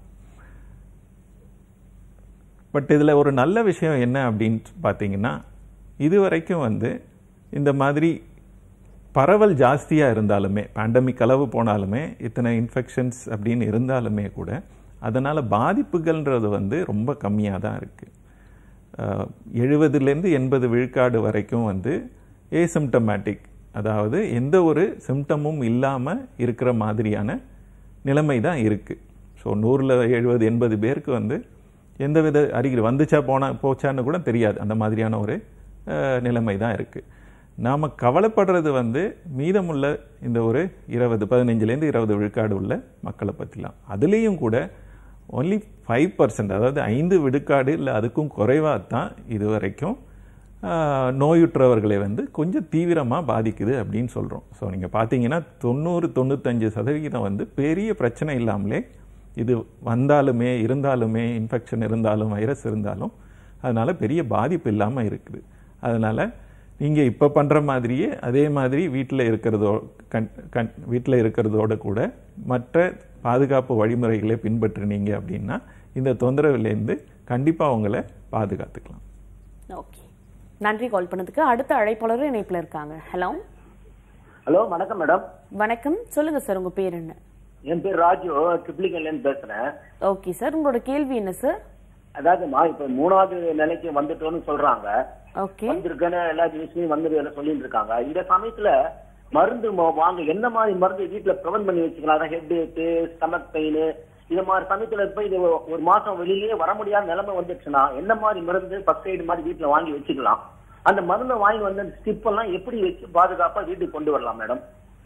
C: பட் இதில் ஒரு நல்ல விஷயம் என்ன அப்படின்னு பார்த்தீங்கன்னா இது வரைக்கும் வந்து இந்த மாதிரி பரவல் ஜாஸ்தியாக இருந்தாலுமே பேண்டமிக் அளவு போனாலுமே இத்தனை இன்ஃபெக்ஷன்ஸ் அப்படின்னு இருந்தாலுமே கூட அதனால் பாதிப்புகள்ன்றது வந்து ரொம்ப கம்மியாக தான் இருக்குது எழுபதுலேருந்து எண்பது விழுக்காடு வரைக்கும் வந்து ஏசிம்டமேட்டிக் அதாவது எந்த ஒரு சிம்டமும் இல்லாமல் இருக்கிற மாதிரியான நிலைமை தான் இருக்குது ஸோ நூறில் எழுபது எண்பது பேருக்கு வந்து எந்தவித அறிகுறி வந்துச்சா போனா போச்சான்னு கூட தெரியாது அந்த மாதிரியான ஒரு அஹ், நிலைமை தான் இருக்குது நாம் கவலைப்படுறது வந்து மீதமுள்ள இந்த ஒரு இருபது பதினஞ்சுலேருந்து இருபது விழுக்காடு உள்ள மக்களை பற்றிலாம் அதுலேயும் கூட ஒன்லி ஃபைவ் பர்சன்ட் அதாவது ஐந்து விழுக்காடு இல்லை அதுக்கும் குறைவாக தான் இது வரைக்கும் ஆஹ், நோயுற்றவர்களை வந்து கொஞ்சம் தீவிரமாக பாதிக்குது அப்படின்னு சொல்கிறோம் ஸோ நீங்கள் பார்த்தீங்கன்னா தொண்ணூறு தொண்ணூத்தஞ்சு சதவிகிதம் வந்து பெரிய பிரச்சனை இல்லாமலே இது வந்தாலுமே இருந்தாலுமே இன்ஃபெக்ஷன் இருந்தாலும் வைரஸ் இருந்தாலும் அதனால பெரிய பாதிப்பு இல்லாமல் இருக்குது அதனால நீங்கள் இப்போ பண்ணுற மாதிரியே அதே மாதிரி வீட்டில் இருக்கிறதோ கண் கண் வீட்டில் இருக்கிறதோட கூட மற்ற பாதுகாப்பு வழிமுறைகளை பின்பற்றினீங்க அப்படின்னா இந்த தொந்தரவுலேருந்து கண்டிப்பாக உங்களை பாதுகாத்துக்கலாம்
A: ஓகே நன்றி கால் பண்ணதுக்கு அடுத்த அழைப்பாளரும் இணைப்புல இருக்காங்க ஹலோ
G: ஹலோ வணக்கம் மேடம்
A: வணக்கம் சொல்லுங்க சார் உங்க பேர் என்ன
G: என் பேர் ராஜு ட்ரிப்ளிகன்ல இருந்து பேசுறேன்
A: ஓகே சார் உங்களோட கேள்வி என்ன சார்
G: அதாவதுமா இப்ப மூணாவது நிலைக்கு வந்துட்டோம்னு சொல்றாங்க
A: ஓகே
G: வந்திருக்கேன்னு எல்லா நியூஸ்லயும் வந்து எல்லாம் சொல்லிட்டு இருக்காங்க இந்த சமயத்துல மருந்து ம- வாங்க என்ன மாதிரி மருந்து வீட்டுல ப்ரிவென்ட் பண்ணி வச்சுக்கலாம் ஹெட் ஏக்கு ஸ்டமக் பெயின் இது மாதிரி சமயத்துல இப்ப இது ஒரு- ஒரு மாசம் வெளியிலேயே வர முடியாத நிலைமை வந்துச்சுன்னா என்ன மாதிரி மருந்து ஃபர்ஸ்ட் எய்ட் மாதிரி வீட்டுல வாங்கி வச்சுக்கலாம் அந்த மருந்தை வாங்கி வந்து ஸ்டிப் எல்லாம் எப்படி வச்சு பாதுகாப்பா வீட்டுக்கு கொண்டு வரலாம் மேடம்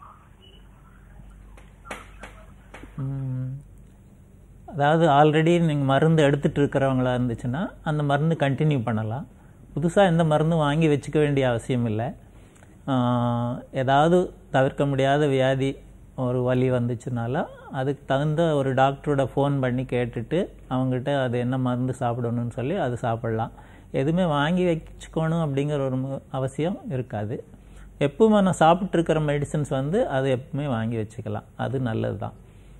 B: ம், அதாவது ஆல்ரெடி நீங்கள் மருந்து எடுத்துட்டு இருக்கிறவங்களா இருந்துச்சுன்னா அந்த மருந்து கண்டினியூ பண்ணலாம் புதுசாக எந்த மருந்தும் வாங்கி வச்சுக்க வேண்டிய அவசியம் இல்லை ஆஹ், ஏதாவது தவிர்க்க முடியாத வியாதி ஒரு வலி வந்துச்சுனால அதுக்கு தகுந்த ஒரு டாக்டரோட ஃபோன் பண்ணி கேட்டுட்டு அவங்ககிட்ட அது என்ன மருந்து சாப்பிடணும்னு சொல்லி அது சாப்பிடலாம் எதுவுமே வாங்கி வச்சுக்கணும் அப்படிங்கிற ஒரு மு- அவசியம் இருக்காது எப்பவுமே நான் சாப்பிட்ருக்கிற மெடிசின்ஸ் வந்து அது எப்பவுமே வாங்கி வச்சுக்கலாம் அது நல்லது தான்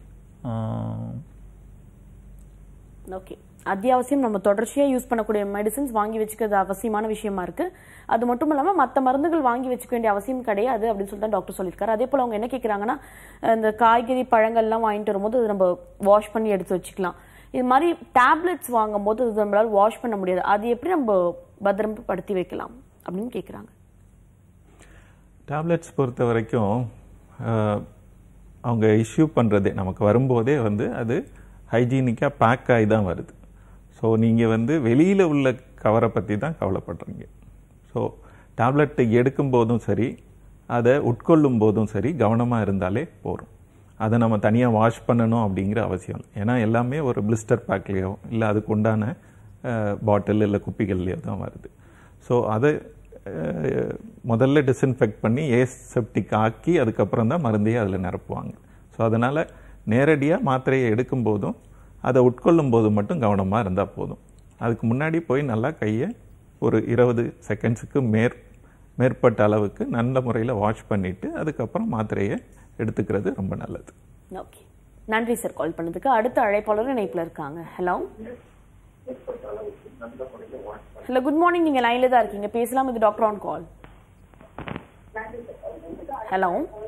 A: ஓகே அத்தியாவசியம் நம்ம தொடர்ச்சியா யூஸ் பண்ணக்கூடிய மெடிசின்ஸ் வாங்கி வச்சுக்கிறது அவசியமான விஷயமா இருக்கு அது மட்டும் இல்லாம மத்த மருந்துகள் வாங்கி வச்சுக்க வேண்டிய அவசியம் கிடையாது அப்படின்னு சொல்லிட்டு தான் டாக்டர் சொல்லியிருக்காரு அதே போல அவங்க என்ன கேக்குறாங்கன்னா அஹ் இந்த காய்கறி பழங்கள்லாம் வாங்கிட்டு வரும்போது அது நம்ம வாஷ் பண்ணி எடுத்து வச்சுக்கலாம் இது மாதிரி டேப்லெட்ஸ் வாங்கும் போது அது நம்மளால வாஷ் பண்ண முடியாது அது எப்படி நம்ம பத்திரப்படுத்தி வைக்கலாம் அப்படின்னு கேக்குறாங்க
C: டேப்லெட்ஸ் பொறுத்த வரைக்கும் அஹ், அவங்க இஷ்யூ பண்ணுறதே நமக்கு வரும்போதே வந்து அது ஹைஜீனிக்காக பேக் ஆகி தான் வருது ஸோ நீங்கள் வந்து வெளியில் உள்ள கவரை பற்றி தான் கவலைப்படுறீங்க ஸோ டேப்லெட்டை எடுக்கும் போதும் சரி அதை உட்கொள்ளும் போதும் சரி கவனமாக இருந்தாலே போதும் அதை நம்ம தனியாக வாஷ் பண்ணணும் அப்படிங்கிற அவசியம் இல்லை ஏன்னா எல்லாமே ஒரு பிளிஸ்டர் பேக்லேயோ இல்லை அதுக்கு உண்டான பாட்டில் இல்லை குப்பிகள்லையோ தான் வருது ஸோ அதை அஹ், முதல்ல டிஸ்இன்ஃபெக்ட் பண்ணி ஏசெப்டிக் ஆக்கி அதுக்கப்புறம் தான் மருந்தையே அதில் நிரப்புவாங்க ஸோ அதனால் நேரடியாக மாத்திரையை எடுக்கும் போதும் அதை உட்கொள்ளும் போது மட்டும் கவனமாக இருந்தால் போதும் அதுக்கு முன்னாடி போய் நல்லா கையை ஒரு இருபது செகண்ட்ஸுக்கு மேற் மேற்பட்ட அளவுக்கு நல்ல முறையில் வாஷ் பண்ணிவிட்டு அதுக்கப்புறம் மாத்திரையை எடுத்துக்கிறது ரொம்ப நல்லது
A: ஓகே நன்றி சார் கால் பண்ணதுக்கு அடுத்த அழைப்பாளரும் இணைப்புல இருக்காங்க ஹலோ ஹலோ குட் மார்னிங் நீங்க லைன்ல தான் இருக்கீங்க பேசலாம் இது doctor on call hello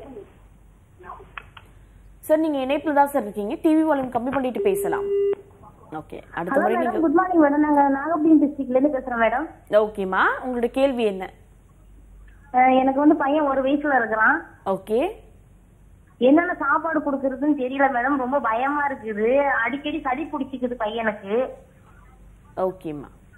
A: sir நீங்க இணைப்புல தான் சார் இருக்கீங்க டிவி வால்யூம் கம்மி பண்ணிட்டு பேசலாம் ஓகே அடுத்த
H: ஹலோ
A: முறை
H: மேடம்
A: நீங்க
H: குட் மார்னிங் மேடம் நாங்க நாகப்பட்டினம் டிஸ்ட்ரிக்ட்ல இருந்து பேசுறோம் மேடம்
A: ஓகேமா உங்களோட கேள்வி என்ன
H: அஹ் எனக்கு வந்து பையன் ஒரு வயசுல இருக்கிறான்
A: ஓகே
H: என்னென்ன சாப்பாடு கொடுக்கறதுன்னு தெரியல மேடம் ரொம்ப பயமா இருக்குது அடிக்கடி சளி பிடிச்சிக்குது பையனுக்கு
A: ஓகேம்மா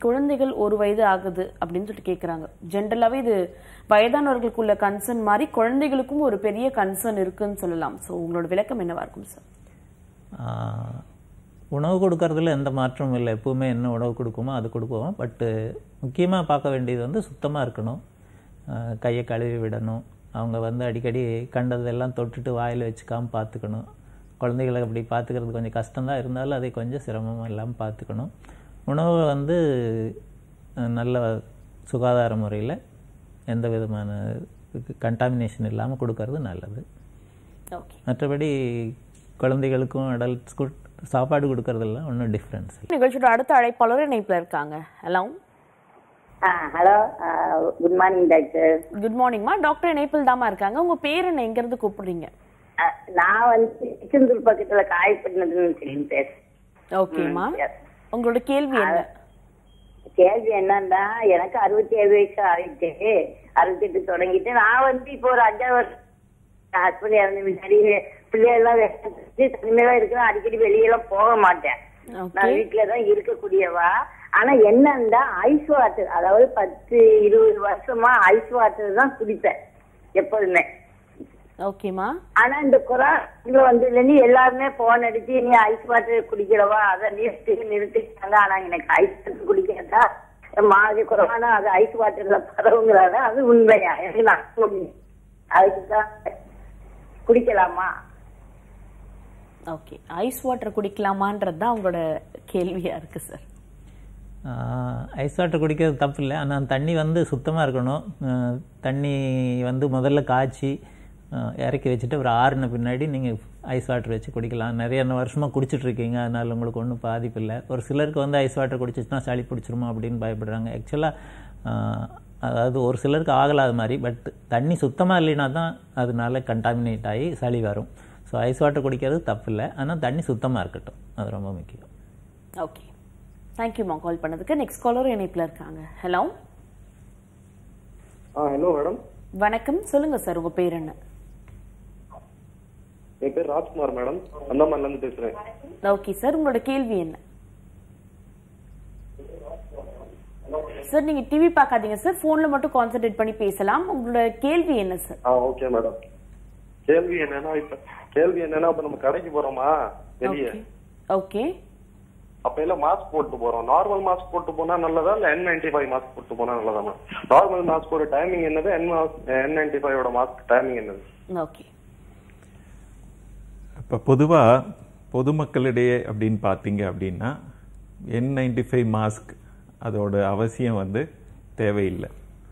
A: குழந்தைகள் ஒரு வயது ஆகுது அப்படின்னு சொல்லிட்டு கேட்குறாங்க ஜென்ரலாகவே இது வயதானவர்களுக்குள்ள கன்சர்ன் மாதிரி குழந்தைகளுக்கும் ஒரு பெரிய கன்சர்ன் இருக்குன்னு சொல்லலாம் ஸோ உங்களோட விளக்கம் என்னவா இருக்கும் சார்
B: ஆஹ், உணவு கொடுக்கறதுல எந்த மாற்றமும் இல்லை எப்பவுமே என்ன உணவு கொடுக்குமோ அது கொடுப்போம் பட்டு முக்கியமாக பார்க்க வேண்டியது வந்து சுத்தமாக இருக்கணும் ஆஹ், கையை கழுவி விடணும் அவங்க வந்து அடிக்கடி கண்டதெல்லாம் தொட்டுட்டு வாயில் வச்சுக்காம பார்த்துக்கணும் குழந்தைகளை அப்படி பார்த்துக்கிறது கொஞ்சம் கஷ்டம்தான் இருந்தாலும் அதை கொஞ்சம் சிரமம் இல்லாமல் பார்த்துக்கணும் உணவு வந்து அஹ், நல்ல சுகாதார முறையில் எந்த விதமான கண்டாமினேஷன் இல்லாமல் கொடுக்கறது நல்லது
A: ஓகே
B: மற்றபடி குழந்தைகளுக்கும் அடல்ட்ஸ்க்கும் சாப்பாடு கொடுக்கறதெல்லாம் ஒன்றும் டிஃப்ரென்ஸ் இல்லை
A: நிகழ்ச்சியோட அடுத்த அழைப்பாளர் இணைப்பில் இருக்காங்க hello
H: hello good morning doctor
A: good மார்னிங்மா டாக்டர் இணைப்பில் தாமா இருக்காங்க உங்க பேர் என்ன எங்க இருந்து கூப்பிடுறீங்க
H: நான் வந்து திருச்செந்தூர் பக்கத்துல காயப்பட்டினதுன்னு சொல்லி பேசுறேன்
A: ஓகேம்மா
H: yes.
A: உங்களோட கேள்வி என்ன
H: கேள்வி என்னன்னா எனக்கு அறுபத்தி ஏழு வயசு ஆயிடுச்சு அறுபத்தெட்டு தொடங்கிட்டு நான் வந்து இப்போ ஒரு அஞ்சாவது வருஷம் ஹஸ்பண்ட் இறந்து முன்னாடி பிள்ளைகள்லாம் வச்சு தனிமையா இருக்கிறேன் அடிக்கடி வெளியெல்லாம் போக மாட்டேன்
A: ஓகே
H: நான் வீட்டுலதான் இருக்கக்கூடியவா ஆனா என்னன்னா ஐஸ் வாட்டர் அதாவது பத்து இருபது வருஷமா ஐஸ் வாட்டர் தான் குடிப்பேன் எப்போதுமே
A: ஓகேம்மா
H: ஆனா இந்த கொரோனா வந்து இல்லைன்னு எல்லாருமே போன் அடிச்சு நீ ஐஸ் வாட்டர் குடிக்கிறவா அதை நிறுத்து நிறுத்திட்டாங்க ஆனா எனக்கு ஐஸ் வாட்டர் குடிக்கிறதா மாதிரி கொரோனா அது ஐஸ் வாட்டர்ல பரவுங்கிறாங்க அது உண்மையா எனக்கு நான் முடியும் அதுக்குதான் குடிக்கலாமா
A: ஓகே ஐஸ் வாட்டர் குடிக்கலாமான்றது தான் உங்களோட கேள்வியா இருக்கு சார்
B: ஐஸ் வாட்டர் குடிக்கிறது தப்பு இல்லை ஆனால் தண்ணி வந்து சுத்தமாக இருக்கணும் ஆஹ் தண்ணி வந்து முதல்ல காய்ச்சி ஆஹ் இறக்கி வச்சுட்டு ஒரு ஆறுன பின்னாடி நீங்கள் ஐஸ் வாட்டர் வச்சு குடிக்கலாம் நிறைய வருஷமாக குடிச்சிட்டு இருக்கீங்க அதனால உங்களுக்கு ஒன்றும் பாதிப்பு இல்லை ஒரு சிலருக்கு வந்து ஐஸ் வாட்டர் குடிச்சிச்சுன்னா சளி பிடிச்சிருமோ அப்படின்னு பயப்படுறாங்க ஆக்சுவலாக அதாவது ஒரு சிலருக்கு ஆகலாத மாதிரி பட் தண்ணி சுத்தமாக இல்லைன்னா தான் அதனால கண்டாமினேட் ஆகி சளி வரும் ஸோ ஐஸ் வாட்டர் குடிக்கிறது தப்பு இல்லை ஆனால் தண்ணி சுத்தமாக இருக்கட்டும் அது ரொம்ப முக்கியம்
A: ஓகே தேங்க்யூம்மா கால் பண்ணதுக்கு நெக்ஸ்ட் காலர் இணைப்பில் இருக்காங்க ஹலோ
I: ஆ ஹலோ மேடம்
A: வணக்கம் சொல்லுங்க சார் உங்க பேர் என்ன
I: என் பேர் ராஜ்குமார் மேடம் அந்தமான்ல இருந்து பேசுறேன்
A: ஓகே சார் உங்களோட கேள்வி என்ன சார் நீங்க டிவி பார்க்காதீங்க சார் போன்ல மட்டும் கான்சென்ட்ரேட் பண்ணி பேசலாம் உங்களோட கேள்வி என்ன சார்
I: ஆ ஓகே மேடம் கேள்வி என்னன்னா இப்ப கேள்வி என்னன்னா இப்ப நம்ம கடைக்கு போறோமா வெளியே
A: ஓகே ஓகே
I: அப்ப எல்லாம் மாஸ்க் போட்டு போறோம் நார்மல் மாஸ்க் போட்டு போனா நல்லதா இல்ல என் நைன்டி ஃபைவ் மாஸ்க் போட்டு போனா நல்லதா மேம் நார்மல் மாஸ்கோட டைமிங் என்னது என் என் நைன்டி ஃபைவோட மாஸ்க் டைமிங் என்னது
A: ஓகே
C: இப்போ பொதுவாக பொதுமக்களிடையே அப்படின்னு பார்த்தீங்க அப்படின்னா என் நைன்டி ஃபைவ் மாஸ்க் அதோட அவசியம் வந்து தேவையில்லை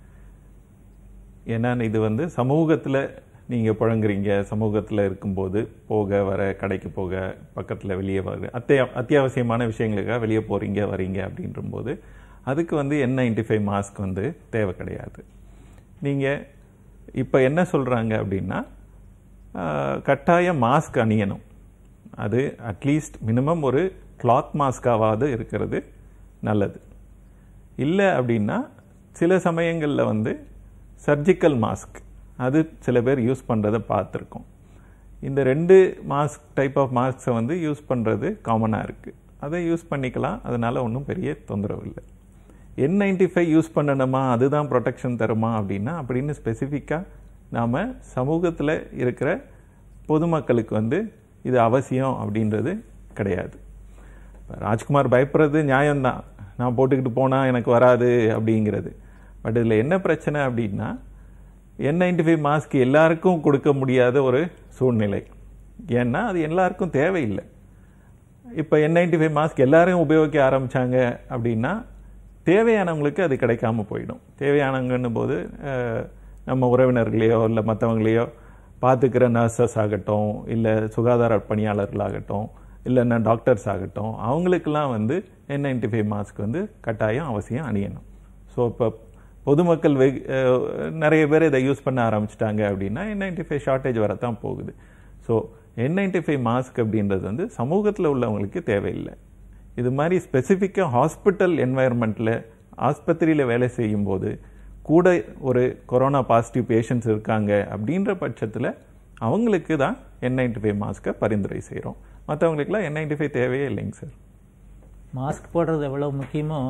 C: ஏன்னா இது வந்து சமூகத்தில் நீங்கள் புழங்குறீங்க சமூகத்தில் இருக்கும்போது போக வர கடைக்கு போக பக்கத்தில் வெளியே வர அத்தியா அத்தியாவசியமான விஷயங்களுக்காக வெளியே போகிறீங்க வரீங்க அப்படின்றம்போது அதுக்கு வந்து என் நைன்டி ஃபைவ் மாஸ்க் வந்து தேவை கிடையாது நீங்கள் இப்போ என்ன சொல்கிறாங்க அப்படின்னா ஆஹ், கட்டாயம் மாஸ்க் அணியணும் அது அட்லீஸ்ட் மினிமம் ஒரு கிளாத் மாஸ்காவது இருக்கிறது நல்லது இல்லை அப்படின்னா சில சமயங்களில் வந்து சர்ஜிக்கல் மாஸ்க் அது சில பேர் யூஸ் பண்ணுறதை பார்த்துருக்கோம் இந்த ரெண்டு மாஸ்க் டைப் ஆஃப் மாஸ்க்ஸை வந்து யூஸ் பண்ணுறது காமனாக இருக்குது அதை யூஸ் பண்ணிக்கலாம் அதனால ஒன்றும் பெரிய தொந்தரவு இல்லை என் நைன்டி ஃபைவ் யூஸ் பண்ணணுமா அதுதான் ப்ரொடெக்ஷன் தருமா அப்படின்னா அப்படின்னு ஸ்பெசிஃபிக்காக நாம் சமூகத்தில் இருக்கிற பொதுமக்களுக்கு வந்து இது அவசியம் அப்படின்றது கிடையாது இப்ப ராஜ்குமார் பயப்படுறது நியாயம்தான் நான் போட்டுக்கிட்டு போனால் எனக்கு வராது அப்படிங்கிறது பட் இதில் என்ன பிரச்சனை அப்படின்னா என் நைன்டி ஃபைவ் மாஸ்க் எல்லாருக்கும் கொடுக்க முடியாத ஒரு சூழ்நிலை ஏன்னா அது எல்லாருக்கும் தேவையில்லை இப்போ என் நைன்டி ஃபைவ் மாஸ்க் எல்லாரும் உபயோகிக்க ஆரம்பிச்சாங்க அப்படின்னா தேவையானவங்களுக்கு அது கிடைக்காம போயிடும் தேவையானவங்கன்னும் போது அஹ், நம்ம உறவினர்களையோ இல்லை மற்றவங்களையோ பார்த்துக்கிற நர்சஸ் ஆகட்டும் இல்லை சுகாதார பணியாளர்களாகட்டும் இல்லைன்னா டாக்டர்ஸ் ஆகட்டும் அவங்களுக்கெல்லாம் வந்து என் நைன்டி ஃபைவ் மாஸ்க் வந்து கட்டாயம் அவசியம் அணியணும் ஸோ இப்போ பொதுமக்கள் வெகு அஹ், நிறைய பேர் இதை யூஸ் பண்ண ஆரம்பிச்சிட்டாங்க அப்படின்னா என் நைன்டி ஃபைவ் ஷார்ட்டேஜ் வரத்தான் போகுது so N ninety five mask அப்படின்றது வந்து சமூகத்தில் உள்ளவங்களுக்கு தேவையில்லை இது மாதிரி ஸ்பெசிஃபிக்காக ஹாஸ்பிட்டல் என்வாயர்மெண்ட்டில் ஆஸ்பத்திரியில் வேலை செய்யும்போது கூட ஒரு கொரோனா பாசிட்டிவ் பேஷண்ட்ஸ் இருக்காங்க அப்படின்ற பட்சத்தில் அவங்களுக்கு தான் என் நைன்டி ஃபைவ் மாஸ்க்கை பரிந்துரை செய்கிறோம் மற்றவங்களுக்குலாம் என் நைன்டி ஃபைவ் தேவையே இல்லைங்க சார்
B: மாஸ்க் போடுறது எவ்வளோ முக்கியமோ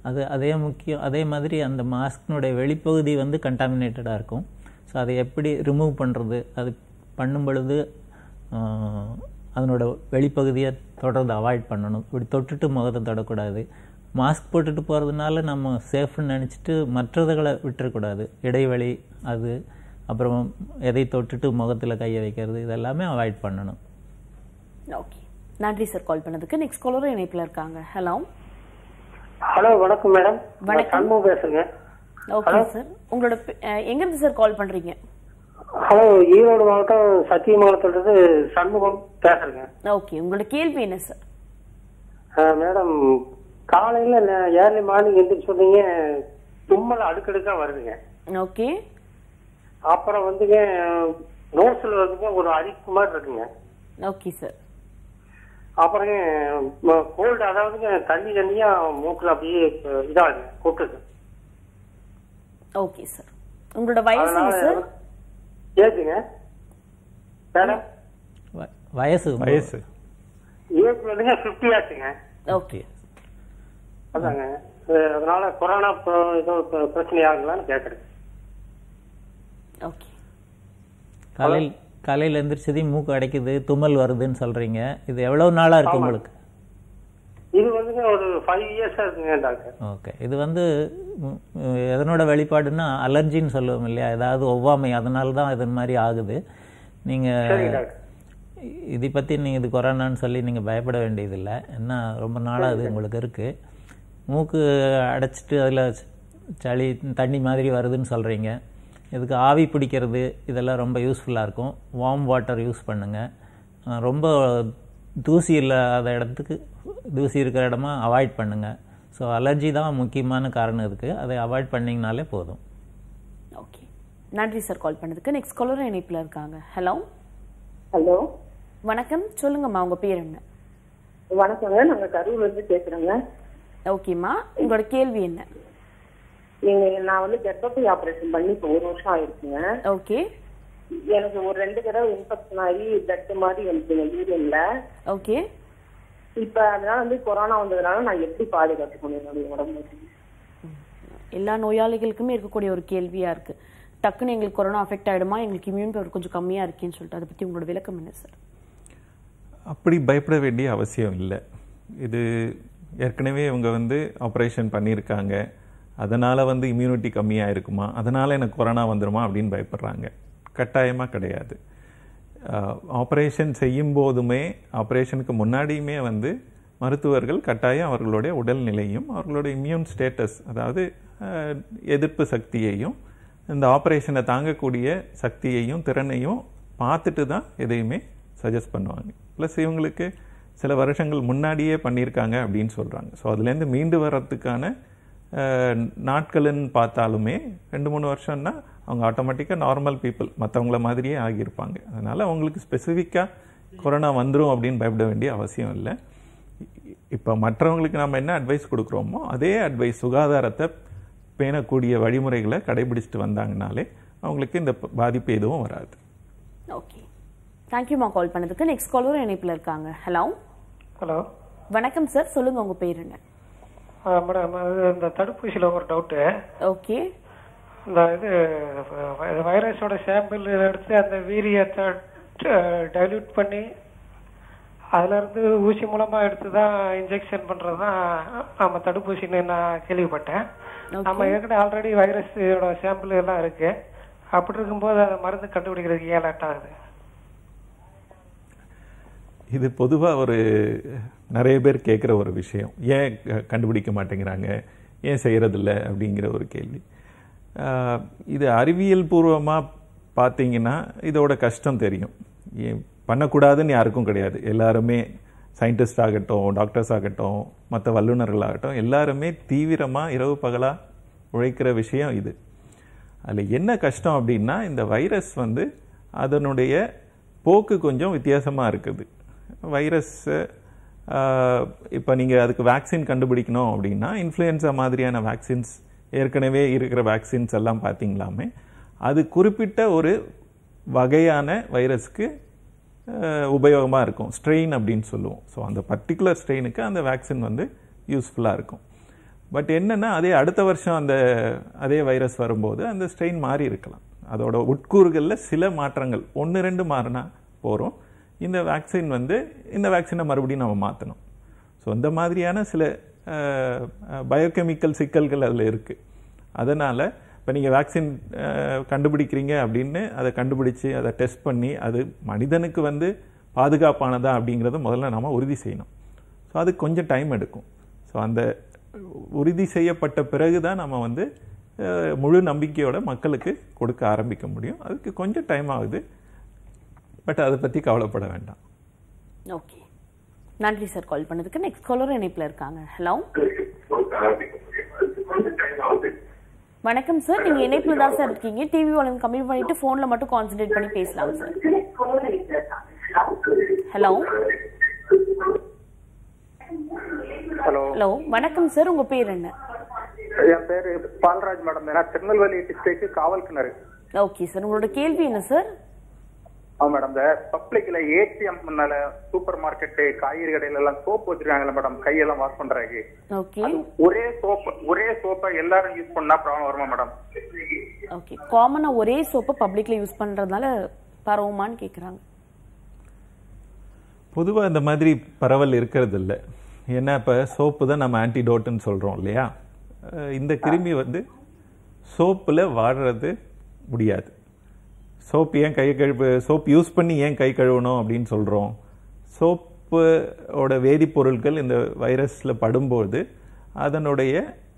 B: அது அதே முக்கியம் அதே மாதிரி அந்த மாஸ்கினுடைய வெளிப்பகுதி வந்து கண்டாமினேட்டடாக இருக்கும் ஸோ அதை எப்படி ரிமூவ் பண்ணுறது அது பண்ணும் பொழுது ஆஹ், அதனோட வெளிப்பகுதியை தொடர்ந்து அவாய்ட் பண்ணணும் இப்படி தொட்டுட்டு முகத்தை தொடக்கூடாது மாஸ்க் போட்டுட்டு போகிறதுனால நம்ம சேஃப்னு நினச்சிட்டு மற்றதுகளை விட்டுறக்கூடாது இடைவெளி அது அப்புறம் எதை தொட்டுட்டு முகத்தில் கையை வைக்கிறது இதெல்லாமே அவாய்ட் பண்ணணும்
A: ஓகே நன்றி சார் கால் பண்ணதுக்கு நெக்ஸ்ட் காலரும் இணைப்பில் இருக்காங்க ஹலோ
J: ஹலோ வணக்கம் மேடம்
A: வணக்கம்.
J: சண்முகம் பேசுங்க
A: ஓகே சார் உங்களோட பே- அஹ், எங்கிருந்து சார் கால் பண்றீங்க
J: ஹலோ ஈரோடு மாவட்டம் சத்தியமங்கலத்துல இருந்து சண்முகம் பேசுறேங்க
A: ஓகே உங்களோட கேள்வி என்ன சார்
J: அஹ், மேடம் காலையில ஏர்லி மார்னிங் எந்திரிச்சு சொன்னீங்க தும்மல் அடுக்கடுக்கா வருதுங்க
A: ஓகே
J: அப்புறம் வந்துங்க நோஸ்ல வந்துங்க ஒரு அரிப்பு மாதிரி இருக்குங்க
A: ஓகே சார்
J: அப்புறம் கோல்டு அதாவதுங்க தண்ணி தண்ணியா மூக்குல அப்படியே அஹ், இதாகுங்க கொட்டுது
A: ஓகே சார் உங்களோட வயசு என்ன
J: அதனால
A: சார்
J: ஏஜுங்க மேடம்
B: வ- வயசு
C: வயசு
J: ஏஜ் வந்துங்க பிப்டி ஆச்சுங்க
A: ஓகே
J: அதாங்க அஹ் அதனால கொரோனா ப- ஏதோ ப- பிரச்சனை ஆகுங்களான்னு கேக்குறேன்
A: ஓகே
B: காலையில் காலையில் எந்திரிச்சதையும் மூக்கு அடைக்குது தும்மல் வருதுன்னு சொல்கிறீங்க இது எவ்வளோ நாளாக இருக்கு உங்களுக்கு
J: இது வந்துங்க ஒரு ஃபைவ் இயர்ஸா இருக்குங்க டாக்டர்
B: ஓகே இது வந்து ம், ம், எதனோட வெளிப்பாடுன்னா அலர்ஜின்னு சொல்லுவோம் இல்லையா ஏதாவது ஒவ்வாமை அதனால தான் இது மாதிரி ஆகுது
J: சரிங்க
B: நீங்கள்
J: டாக்டர்
B: இதை பற்றி நீங்கள் இது கொரோனான்னு சொல்லி நீங்கள் பயப்பட வேண்டியதில்லை என்ன ரொம்ப நாளாக அது உங்களுக்கு இருக்குது மூக்கு அடைச்சிட்டு அதில் சளி தண்ணி மாதிரி வருதுன்னு சொல்கிறீங்க இதுக்கு ஆவி பிடிக்கிறது இதெல்லாம் ரொம்ப யூஸ்ஃபுல்லாக இருக்கும் வார்ம் வாட்டர் யூஸ் பண்ணுங்கள் ரொம்ப தூசி இல்லாத இடத்துக்கு தூசி இருக்கிற இடமா அவாய்ட் பண்ணுங்கள் ஸோ அலர்ஜி தான் முக்கியமான காரணம் இதுக்கு அதை அவாய்ட் பண்ணிங்கனாலே போதும்
A: ஓகே நன்றி சார் கால் பண்ணதுக்கு நெக்ஸ்ட் காலரும் இணைப்பில் இருக்காங்க ஹலோ
K: ஹலோ
A: வணக்கம் சொல்லுங்கம்மா உங்க பேர் என்ன
K: வணக்கங்க நாங்க கரூர்ல இருந்து பேசுறோங்க
A: ஓகேம்மா உங்களோட கேள்வி என்ன
K: எங்க நான் வந்து கர்ப்பப்பை ஆபரேஷன் பண்ணி இப்போ ஒரு வருஷம் ஆயிருக்குங்க
A: ஓகே
K: எனக்கு ஒரு ரெண்டு தடவை இன்ஃபெக்ஷன் ஆகி பிளட் மாதிரி வந்துச்சுங்க யூரியன்ல
A: ஓகே
K: இப்ப அதனால வந்து கொரோனா வந்ததுனால நான் எப்படி பாதுகாத்துக்கணும் என்னுடைய உடம்பு
A: எல்லா நோயாளிகளுக்குமே இருக்கக்கூடிய ஒரு கேள்வியா இருக்கு டக்குன்னு எங்களுக்கு கொரோனா அஃபெக்ட் ஆயிடுமா எங்களுக்கு இம்யூன் பவர் கொஞ்சம் கம்மியா இருக்கேன்னு சொல்லிட்டு அதை பத்தி உங்களோட விளக்கம் என்ன சார்
C: அப்படி பயப்பட வேண்டிய அவசியம் இல்லை இது ஏற்கனவே இவங்க வந்து ஆப்ரேஷன் பண்ணியிருக்காங்க அதனால் வந்து இம்யூனிட்டி கம்மியாக இருக்குமா அதனால் எனக்கு கொரோனா வந்துருமா அப்படின்னு பயப்படுறாங்க கட்டாயமாக கிடையாது ஆப்ரேஷன் செய்யும் போதுமே ஆப்ரேஷனுக்கு முன்னாடியுமே வந்து மருத்துவர்கள் கட்டாயம் அவர்களுடைய உடல்நிலையும் அவர்களுடைய இம்யூன் ஸ்டேட்டஸ் அதாவது அஹ், எதிர்ப்பு சக்தியையும் இந்த ஆப்ரேஷனை தாங்கக்கூடிய சக்தியையும் திறனையும் பார்த்துட்டு தான் எதையுமே சஜஸ்ட் பண்ணுவாங்க ப்ளஸ் இவங்களுக்கு சில வருஷங்கள் முன்னாடியே பண்ணியிருக்காங்க அப்படின்னு சொல்கிறாங்க ஸோ அதுலேருந்து மீண்டு வர்றதுக்கான அஹ், நாட்கள்னு பார்த்தாலுமே ரெண்டு மூணு வருஷம்னா அவங்க ஆட்டோமேட்டிக்காக நார்மல் பீப்புள் மற்றவங்கள மாதிரியே ஆகியிருப்பாங்க அதனால் அவங்களுக்கு ஸ்பெசிஃபிக்காக கொரோனா வந்துடும் அப்படின்னு பயப்பட வேண்டிய அவசியம் இல்லை இப்போ மற்றவங்களுக்கு நம்ம என்ன அட்வைஸ் கொடுக்குறோமோ அதே அட்வைஸ் சுகாதாரத்தை பேணக்கூடிய வழிமுறைகளை கடைபிடிச்சிட்டு வந்தாங்கனாலே அவங்களுக்கு இந்த ப- பாதிப்பு எதுவும் வராது
A: ஓகே தேங்க்யூமா கால் பண்ணதுக்கு நெக்ஸ்ட் காலரும் இணைப்பில் இருக்காங்க ஹலோ
J: ஹலோ
A: வணக்கம் சார் சொல்லுங்க உங்க பேர் என்ன
J: மேடம் அது இந்த தடுப்பூசியில் ஒரு டவுட்டு
A: ஓகே
J: இந்த இது வ- வைரஸோட சாம்பிள் எடுத்து அந்த வீரியத்தை டைல்யூட் பண்ணி அதுல இருந்து ஊசி மூலமா எடுத்து தான் இன்ஜெக்ஷன் பண்றது தான் நம்ம தடுப்பூசின்னு நான் கேள்விப்பட்டேன் நம்ம ஏற்கனவே ஆல்ரெடி வைரஸோட சாம்பிள் எல்லாம் இருக்கு அப்படி இருக்கும்போது அதை மருந்து கண்டுபிடிக்கிறதுக்கு ஏன் லேட் ஆகுது
C: இது பொதுவாக ஒரு நிறைய பேர் கேட்குற ஒரு விஷயம் ஏன் க- கண்டுபிடிக்க மாட்டேங்கிறாங்க ஏன் செய்கிறதில்ல அப்படிங்கிற ஒரு கேள்வி ஆஹ், இது அறிவியல் பூர்வமாக பார்த்தீங்கன்னா இதோட கஷ்டம் தெரியும் ஏன் பண்ணக்கூடாதுன்னு யாருக்கும் கிடையாது எல்லாருமே சயின்டிஸ்ட் ஆகட்டும் டாக்டர்ஸ் ஆகட்டும் மற்ற வல்லுநர்களாகட்டும் எல்லாருமே தீவிரமாக இரவு பகலாக உழைக்கிற விஷயம் இது அதில் என்ன கஷ்டம் அப்படின்னா இந்த வைரஸ் வந்து அதனுடைய போக்கு கொஞ்சம் வித்தியாசமாக இருக்குது வைரஸ் இப்போ நீங்கள் அதுக்கு வேக்சின் கண்டுபிடிக்கணும் அப்படின்னா இன்ஃப்ளூயன்ஸா மாதிரியான வேக்சின்ஸ் ஏற்கனவே இருக்கிற வேக்சின்ஸ் எல்லாம் பார்த்தீங்களாமே அது குறிப்பிட்ட ஒரு வகையான வைரஸ்க்கு உபயோகமாக இருக்கும் ஸ்ட்ரெயின் அப்படின்னு சொல்லுவோம் ஸோ அந்த பர்டிகுலர் ஸ்ட்ரெயினுக்கு அந்த வேக்சின் வந்து யூஸ்ஃபுல்லாக இருக்கும் பட் என்னன்னா அதே அடுத்த வருஷம் அந்த அதே வைரஸ் வரும்போது அந்த ஸ்ட்ரெயின் மாறி இருக்கலாம் அதோட உட்கூறுகளில் சில மாற்றங்கள் ஒன்று ரெண்டு மாறினா போகிறோம் இந்த வேக்சின் வந்து இந்த வேக்சினை மறுபடியும் நம்ம மாற்றணும் ஸோ இந்த மாதிரியான சில பயோகெமிக்கல் சிக்கல்கள் அதில் இருக்குது அதனால் இப்போ நீங்கள் வேக்சின் கண்டுபிடிக்கிறீங்க அப்படின்னு அதை கண்டுபிடிச்சு அதை டெஸ்ட் பண்ணி அது மனிதனுக்கு வந்து பாதுகாப்பானதா அப்படிங்கிறத முதல்ல நாம உறுதி செய்யணும் ஸோ அதுக்கு கொஞ்சம் டைம் எடுக்கும் ஸோ அந்த உறுதி செய்யப்பட்ட பிறகு தான் நம்ம வந்து அஹ், முழு நம்பிக்கையோட மக்களுக்கு கொடுக்க ஆரம்பிக்க முடியும் அதுக்கு கொஞ்சம் டைம் ஆகுது பட் அதை பற்றி கவலைப்பட வேண்டாம்
A: ஓகே நன்றி சார் கால் பண்ணதுக்கு நெக்ஸ்ட் காலர் இணைப்பில் இருக்காங்க ஹலோ வணக்கம் சார் நீங்க இணைப்பில் தான் சார் இருக்கீங்க டிவி வால்யூம் கம்மி பண்ணிட்டு போன்ல மட்டும் கான்சென்ட்ரேட் பண்ணி பேசலாம் சார் ஹலோ
L: ஹலோ
A: ஹலோ வணக்கம் சார் உங்க பேர் என்ன
L: என் பேரு பால்ராஜ் மேடம் நான் திருநெல்வேலி டிஸ்ட்ரிக்ட் காவல் கிணறு
A: ஓகே சார் உங்களோட கேள்வி என்ன சார்
L: ஆ மேடம் இந்த பப்ளிக்ல ஏடிஎம் சூப்பர் மார்க்கெட் காய்கறி கடையில எல்லாம் சோப் வச்சிருக்காங்கல்ல மேடம் கையெல்லாம் வாஷ் பண்றாங்க
A: ஓகே
L: ஒரே சோப் ஒரே சோப்பை எல்லாரும் யூஸ் பண்ணா ப்ராப்ளம் வருமா மேடம்
A: ஓகே காமனா ஒரே சோப்பை பப்ளிக்ல யூஸ் பண்றதுனால பரவுமான்னு கேக்குறாங்க
C: பொதுவாக இந்த மாதிரி பரவல் இருக்கிறது இல்லை ஏன்னா இப்போ சோப்பு தான் நம்ம ஆன்டிடோட்டுன்னு சொல்கிறோம் இல்லையா அஹ் இந்த கிருமி வந்து சோப்பில் வாடுறது முடியாது சோப் ஏன் கை கழுவு சோப் யூஸ் பண்ணி ஏன் கை கழுவணும் அப்படின்னு சொல்கிறோம் சோப்போட வேதிப்பொருட்கள் இந்த வைரஸில் படும்போது அதனுடைய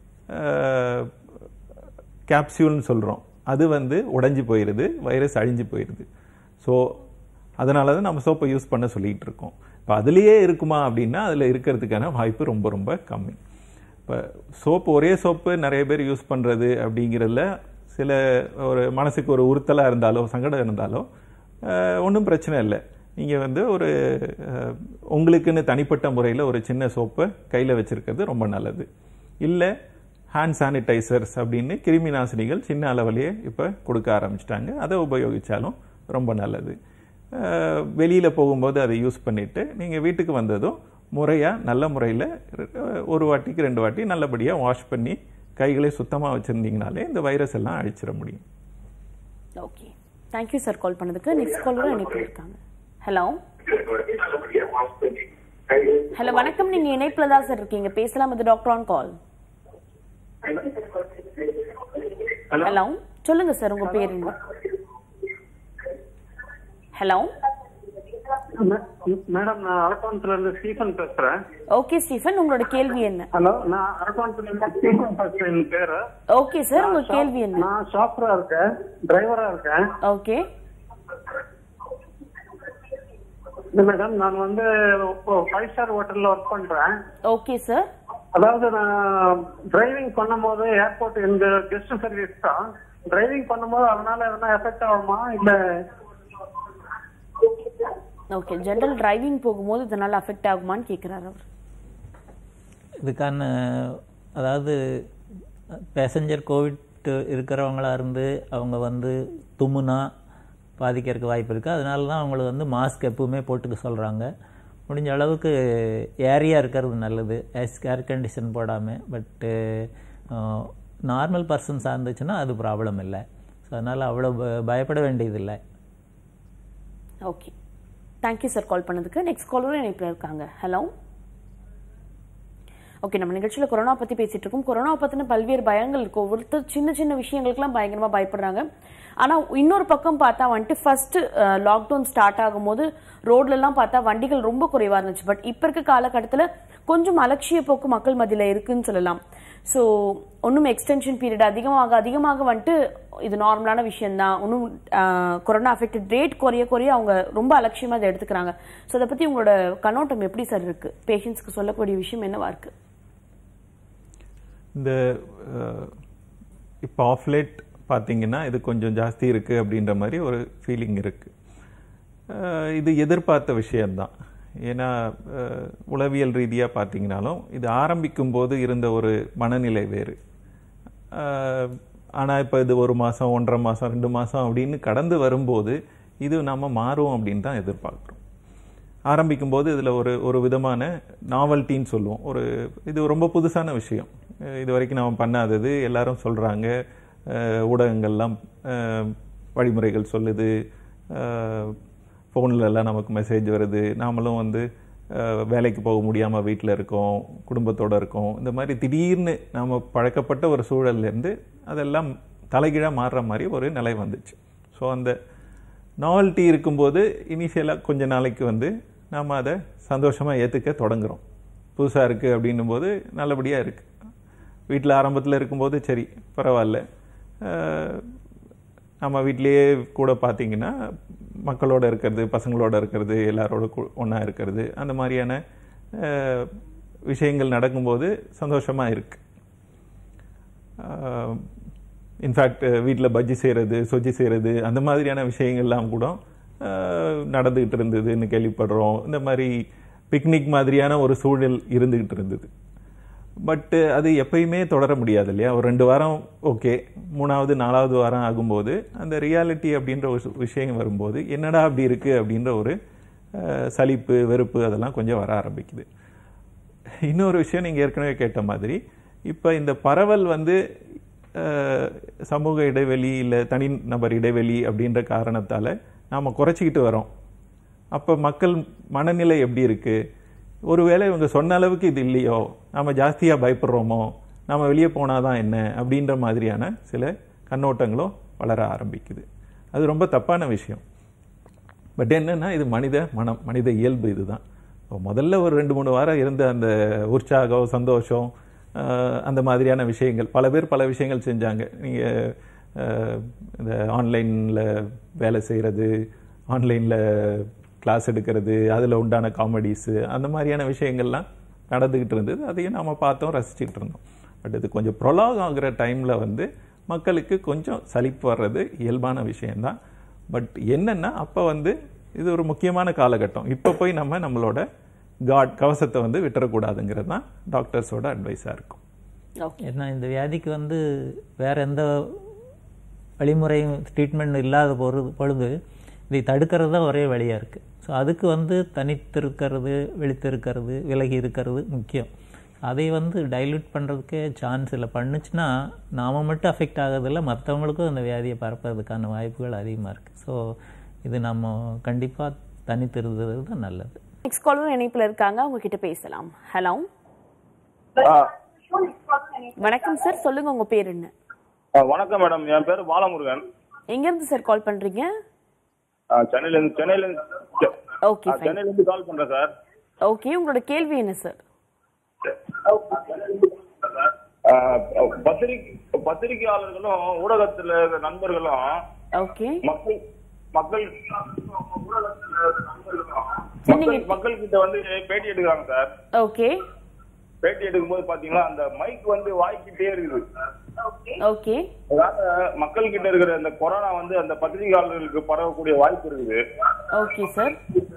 C: கேப்சியூல்னு சொல்கிறோம் அது வந்து உடைஞ்சு போயிடுது வைரஸ் அழிஞ்சு போயிடுது ஸோ அதனால தான் நம்ம சோப்பை யூஸ் பண்ண சொல்லிட்டு இருக்கோம் இப்போ அதுலேயே இருக்குமா அப்படின்னா அதில் இருக்கிறதுக்கான வாய்ப்பு ரொம்ப ரொம்ப கம்மி இப்போ சோப்பு ஒரே சோப்பு நிறைய பேர் யூஸ் பண்ணுறது அப்படிங்கிறதுல சில ஒரு மனசுக்கு ஒரு உறுத்தலாக இருந்தாலோ சங்கடம் இருந்தாலோ ஒன்றும் பிரச்சனை இல்லை நீங்கள் வந்து ஒரு அஹ், உங்களுக்குன்னு தனிப்பட்ட முறையில் ஒரு சின்ன சோப்பை கையில் வச்சுருக்கிறது ரொம்ப நல்லது இல்லை ஹேண்ட் சானிடைசர்ஸ் அப்படின்னு கிருமி நாசினிகள் சின்ன அளவிலேயே இப்போ கொடுக்க ஆரம்பிச்சிட்டாங்க அதை உபயோகித்தாலும் ரொம்ப நல்லது வெளியில் போகும்போது அதை யூஸ் பண்ணிவிட்டு நீங்கள் வீட்டுக்கு வந்ததும் முறையாக நல்ல முறையில் ஒரு வாட்டிக்கு ரெண்டு வாட்டி நல்லபடியாக வாஷ் பண்ணி கைகளை சுத்தமாக வச்சுருந்தீங்கனாலே இந்த வைரஸ் எல்லாம் அழிச்சிட முடியும்
A: ஓகே தேங்க்யூ சார் கால் பண்ணதுக்கு நெக்ஸ்ட் காலரும் இணைப்பில் இருக்காங்க ஹலோ ஹலோ வணக்கம் நீங்க இணைப்புல தான் சார் இருக்கீங்க பேசலாம் இது டாக்டர் ஆன் கால் ஹலோ சொல்லுங்க சார் உங்க பேர் என்ன ஹலோ
L: மேடம் நான் அரக்கோணத்துல இருந்து ஸ்டீஃபன் பேசுறேன்
A: ஓகே ஸ்டீஃபன் உங்களோட கேள்வி என்ன
L: ஹலோ நான் அரக்கோணத்துல இருந்து ஸ்டீஃபன் பேசுறேன் என் பேரு
A: ஓகே சார் உங்க
L: நான்
A: கேள்வி என்ன
L: நான் ஷாப்பரா இருக்கேன் டிரைவரா இருக்கேன்
A: ஓகே
L: இல்ல மேடம் நான் வந்து ஃபைவ் ஸ்டார் ஹோட்டல்ல ஒர்க் பண்றேன்
A: ஓகே சார்
L: அதாவது நான் டிரைவிங் பண்ணும்போது ஏர்போர்ட் எங்க கெஸ்ட் சர்வீஸ் தான் டிரைவிங் பண்ணும்போது அதனால எதனா எஃபெக்ட் ஆகுமா இல்ல
A: ஓகே ஜென்ரல் டிரைவிங் போகும்போது இதனால அஃபெக்ட் ஆகுமான்னு கேக்குறாரு அவர்
B: இதுக்கான அதாவது பேசஞ்சர் கோவிட் இருக்கிறவங்களா இருந்து அவங்க வந்து தும்முனா பாதிக்கிறதுக்கு வாய்ப்பு இருக்குது அதனால தான் அவங்களுக்கு வந்து மாஸ்க் எப்பவுமே போட்டுக்க சொல்கிறாங்க முடிஞ்ச அளவுக்கு ஏரியா இருக்கிறது நல்லது ஏஸ் ஏர் கண்டிஷன் போடாமல் பட்டு நார்மல் பர்சன்ஸாக இருந்துச்சுன்னா அது ப்ராப்ளம் இல்லை ஸோ அதனால் அவ்வளோ ப- பயப்பட வேண்டியதில்லை
A: ஓகே தேங்க்யூ சார் கால் பண்ணதுக்கு நெக்ஸ்ட் காலரும் இணைப்பில் இருக்காங்க ஹலோ ஓகே நம்ம நிகழ்ச்சியில் கொரோனா பற்றி பேசிட்டு இருக்கோம் கொரோனா பற்றின பல்வேறு பயங்கள் இருக்கு ஒவ்வொருத்தர் சின்ன சின்ன விஷயங்களுக்குலாம் பயங்கரமாக பயப்படுறாங்க ஆனால் இன்னொரு பக்கம் பார்த்தா வந்துட்டு ஃபர்ஸ்ட் லாக்டவுன் ஸ்டார்ட் ஆகும்போது ரோட்லலாம் பார்த்தா வண்டிகள் ரொம்ப குறைவாக இருந்துச்சு பட் இப்போ இருக்க காலகட்டத்தில் கொஞ்சம் அலட்சிய போக்கு மக்கள் மத்தியில் இருக்குன்னு சொல்லலாம் ஸோ ஒன்றும் எக்ஸ்டென்ஷன் பீரியட் அதிகமாக அதிகமாக வந்துட்டு இது நார்மலான விஷயம்தான் ஒன்றும் கொரோனா அஃபெக்டட் ரேட் குறைய குறைய அவங்க ரொம்ப அலட்சியமாக இதை எடுத்துக்கிறாங்க ஸோ அதை பற்றி உங்களோட கண்ணோட்டம் எப்படி சார் இருக்கு பேஷண்ட்ஸ்க்கு சொல்லக்கூடிய விஷயம் என்னவா இருக்கு
C: இந்த இப்போ ஆஃப்லேட் பார்த்தீங்கன்னா இது கொஞ்சம் ஜாஸ்தி இருக்குது அப்படின்ற மாதிரி ஒரு ஃபீலிங் இருக்குது இது எதிர்பார்த்த விஷயம்தான் ஏன்னா அஹ், உளவியல் ரீதியாக பார்த்தீங்கனாலும் இது ஆரம்பிக்கும் போது இருந்த ஒரு மனநிலை வேறு ஆனால் இப்போ இது ஒரு மாதம் ஒன்றரை மாதம் ரெண்டு மாதம் அப்படின்னு கடந்து வரும்போது இது நம்ம மாறும் அப்படின்னு தான் எதிர்பார்க்குறோம் ஆரம்பிக்கும் போது இதில் ஒரு ஒரு விதமான நாவல்ட்டின்னு சொல்லுவோம் ஒரு இது ரொம்ப புதுசான விஷயம் அஹ் இது வரைக்கும் நாம் பண்ணாதது எல்லாரும் சொல்கிறாங்க ஊடகங்கள்லாம் அஹ், வழிமுறைகள் சொல்லுது ஃபோனில் எல்லாம் நமக்கு மெசேஜ் வருது நாமளும் வந்து அஹ், வேலைக்கு போக முடியாமல் வீட்டில் இருக்கோம் குடும்பத்தோடு இருக்கோம் இந்த மாதிரி திடீர்னு நாம் பழக்கப்பட்ட ஒரு சூழல்லேருந்து அதெல்லாம் தலைகீழாக மாறுற மாதிரி ஒரு நிலை வந்துச்சு ஸோ அந்த நாவல்ட்டி இருக்கும்போது இனிஷியலாக கொஞ்ச நாளைக்கு வந்து நாம் அதை சந்தோஷமாக ஏற்றுக்க தொடங்குறோம் புதுசாக இருக்குது அப்படின்னும் போது நல்லபடியாக இருக்குது வீட்டில் ஆரம்பத்தில் இருக்கும்போது சரி பரவாயில்ல அஹ், நம்ம வீட்டிலேயே கூட பார்த்தீங்கன்னா மக்களோட இருக்கிறது பசங்களோட இருக்கிறது எல்லாரோட ஒன்றா இருக்கிறது அந்த மாதிரியான அஹ், விஷயங்கள் நடக்கும்போது சந்தோஷமாக இருக்குது இன்ஃபேக்ட் வீட்டில் பஜ்ஜி செய்கிறது சொஜ்ஜி செய்கிறது அந்த மாதிரியான விஷயங்கள்லாம் கூட அஹ், நடந்துகிட்டு இருந்ததுன்னு கேள்விப்படுறோம் இந்த மாதிரி பிக்னிக் மாதிரியான ஒரு சூழல் இருந்துகிட்டு இருந்தது பட்டு அது எப்பயுமே தொடர முடியாது இல்லையா ஒரு ரெண்டு வாரம் ஓகே மூணாவது நாலாவது வாரம் ஆகும்போது அந்த ரியாலிட்டி அப்படின்ற ஒரு சு- விஷயம் வரும்போது என்னடா அப்படி இருக்கு அப்படின்ற ஒரு அஹ், சலிப்பு வெறுப்பு அதெல்லாம் கொஞ்சம் வர ஆரம்பிக்குது இன்னொரு விஷயம் நீங்கள் ஏற்கனவே கேட்ட மாதிரி இப்போ இந்த பரவல் வந்து அஹ், சமூக இடைவெளி இல்லை தனிநபர் இடைவெளி அப்படின்ற காரணத்தால் நாம் குறைச்சிக்கிட்டு வரோம் அப்போ மக்கள் மனநிலை எப்படி இருக்கு ஒருவேளை இவங்க சொன்ன அளவுக்கு இது இல்லையோ நம்ம ஜாஸ்தியாக பயப்படுறோமோ நம்ம வெளியே போனாதான் என்ன அப்படின்ற மாதிரியான சில கண்ணோட்டங்களும் வளர ஆரம்பிக்குது அது ரொம்ப தப்பான விஷயம் பட் என்னன்னா இது மனித மனம் மனித இயல்பு இதுதான் இப்போ முதல்ல ஒரு ரெண்டு மூணு வாரம் இருந்த அந்த உற்சாகம் சந்தோஷம் ஆஹ், அந்த மாதிரியான விஷயங்கள் பல பேர் பல விஷயங்கள் செஞ்சாங்க நீங்கள் இந்த ஆன்லைனில் வேலை செய்கிறது ஆன்லைனில் கிளாஸ் எடுக்கிறது அதில் உண்டான காமெடிஸு அந்த மாதிரியான விஷயங்கள்லாம் நடந்துக்கிட்டு இருந்தது அதையும் நம்ம பார்த்தோம் ரசிச்சுட்டு இருந்தோம் பட் இது கொஞ்சம் ப்ரொலாக் ஆகுற டைமில் வந்து மக்களுக்கு கொஞ்சம் சலிப்பு வர்றது இயல்பான விஷயம்தான் பட் என்னன்னா அப்போ வந்து இது ஒரு முக்கியமான காலகட்டம் இப்போ போய் நம்ம நம்மளோட காட் கவசத்தை வந்து விட்டுறக்கூடாதுங்கிறது தான் டாக்டர்ஸோட அட்வைஸாக இருக்கும்
B: ஏன்னா இந்த வியாதிக்கு வந்து வேற எந்த வழிமுறையும் ட்ரீட்மெண்ட் இல்லாத பொழுது பொழுது இதை தடுக்கிறது தான் ஒரே வழியாக இருக்குது ஸோ அதுக்கு வந்து தனித்திருக்கிறது விழித்திருக்கிறது விலகி இருக்கிறது முக்கியம் அதை வந்து டைல்யூட் பண்ணுறதுக்கே சான்ஸ் இல்லை பண்ணுச்சுன்னா நாம மட்டும் அஃபெக்ட் ஆகிறதில்ல மற்றவங்களுக்கும் அந்த வியாதியை பரப்புறதுக்கான வாய்ப்புகள் அதிகமாக இருக்குது ஸோ இது நம்ம கண்டிப்பாக தனித்திருந்தது தான் நல்லது
A: நெக்ஸ்ட் காலர் இணைப்புல இருக்காங்க அவங்க கிட்ட பேசலாம் ஹலோ வணக்கம் சார் சொல்லுங்க உங்க பேர் என்ன
M: ஆ, வணக்கம் மேடம் என் பேர் பாலமுருகன்
A: எங்க இருந்து சார் கால் பண்றீங்க
M: ஆ, சென்னையில இருந்து சென்னையில இருந்து செ-
A: ஓகே
M: ஆ, சென்னையில இருந்து கால் பண்றேன் சார்
A: ஓகே உங்களோட கேள்வி என்ன சார்
M: ஆ, பத்திரிகை பத்திரிகையாளர்களும் ஊடகத்துல இருக்க நண்பர்களும்
A: ஓகே
M: மக்கள் மக்கள் மக்கள் மக்கள் கிட்ட வந்து பேட்டி எடுக்கிறாங்க சார்
A: ஓகே
M: பேட்டி எடுக்கும்போது பாத்தீங்கன்னா அந்த மைக் வந்து வாய்க்கிட்டே இருக்குது
A: ஓகே
M: அதாவது மக்கள் கிட்ட இருக்கிற அந்த கொரோனா வந்து அந்த பத்திரிகையாளர்களுக்கு பரவக்கூடிய வாய்ப்பு இருக்குது
A: ஓகே சார்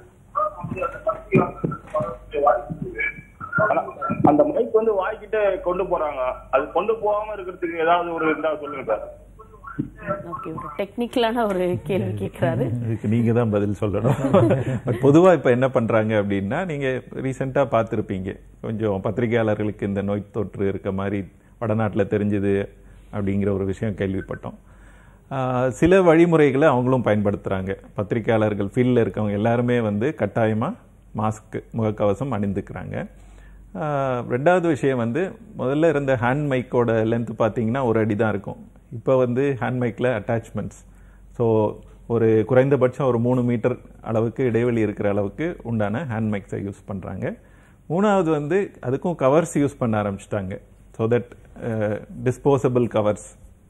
M: ஆனா, அந்த மைக் வந்து வாய்க்கிட்ட கொண்டு போறாங்க அது கொண்டு போகாம இருக்கிறதுக்கு ஏதாவது ஒரு இருந்தா சொல்லுங்க சார்
A: ஓகே ஒரு டெக்னிக்கலான ஒரு கேள்வி கேட்கறாரு
C: இதுக்கு நீங்கள் தான் பதில் சொல்லணும் பட் பொதுவாக இப்போ என்ன பண்ணுறாங்க அப்படின்னா நீங்கள் ரீசெண்டாக பார்த்துருப்பீங்க கொஞ்சம் பத்திரிகையாளர்களுக்கு இந்த நோய் தொற்று இருக்க மாதிரி வடநாட்டில் தெரிஞ்சுது அப்படிங்கிற ஒரு விஷயம் கேள்விப்பட்டோம் ஆஹ் சில வழிமுறைகளை அவங்களும் பயன்படுத்துகிறாங்க பத்திரிகையாளர்கள் ஃபீல்டில் இருக்கவங்க எல்லாருமே வந்து கட்டாயமாக மாஸ்க் முகக்கவசம் அணிந்துக்கிறாங்க ஆஹ் ரெண்டாவது விஷயம் வந்து முதல்ல இருந்த ஹேண்ட் மைக்கோட லென்த் பார்த்தீங்கன்னா ஒரு அடி தான் இருக்கும் இப்போ வந்து ஹேண்ட் மைக்கில் அட்டாச்மெண்ட்ஸ் ஸோ ஒரு குறைந்தபட்சம் ஒரு மூணு மீட்டர் அளவுக்கு இடைவெளி இருக்கிற அளவுக்கு உண்டான ஹேண்ட் மைக்ஸை யூஸ் பண்ணுறாங்க மூணாவது வந்து அதுக்கும் கவர்ஸ் யூஸ் பண்ண ஆரம்பிச்சிட்டாங்க ஸோ தட் டிஸ்போசபிள் கவர்ஸ்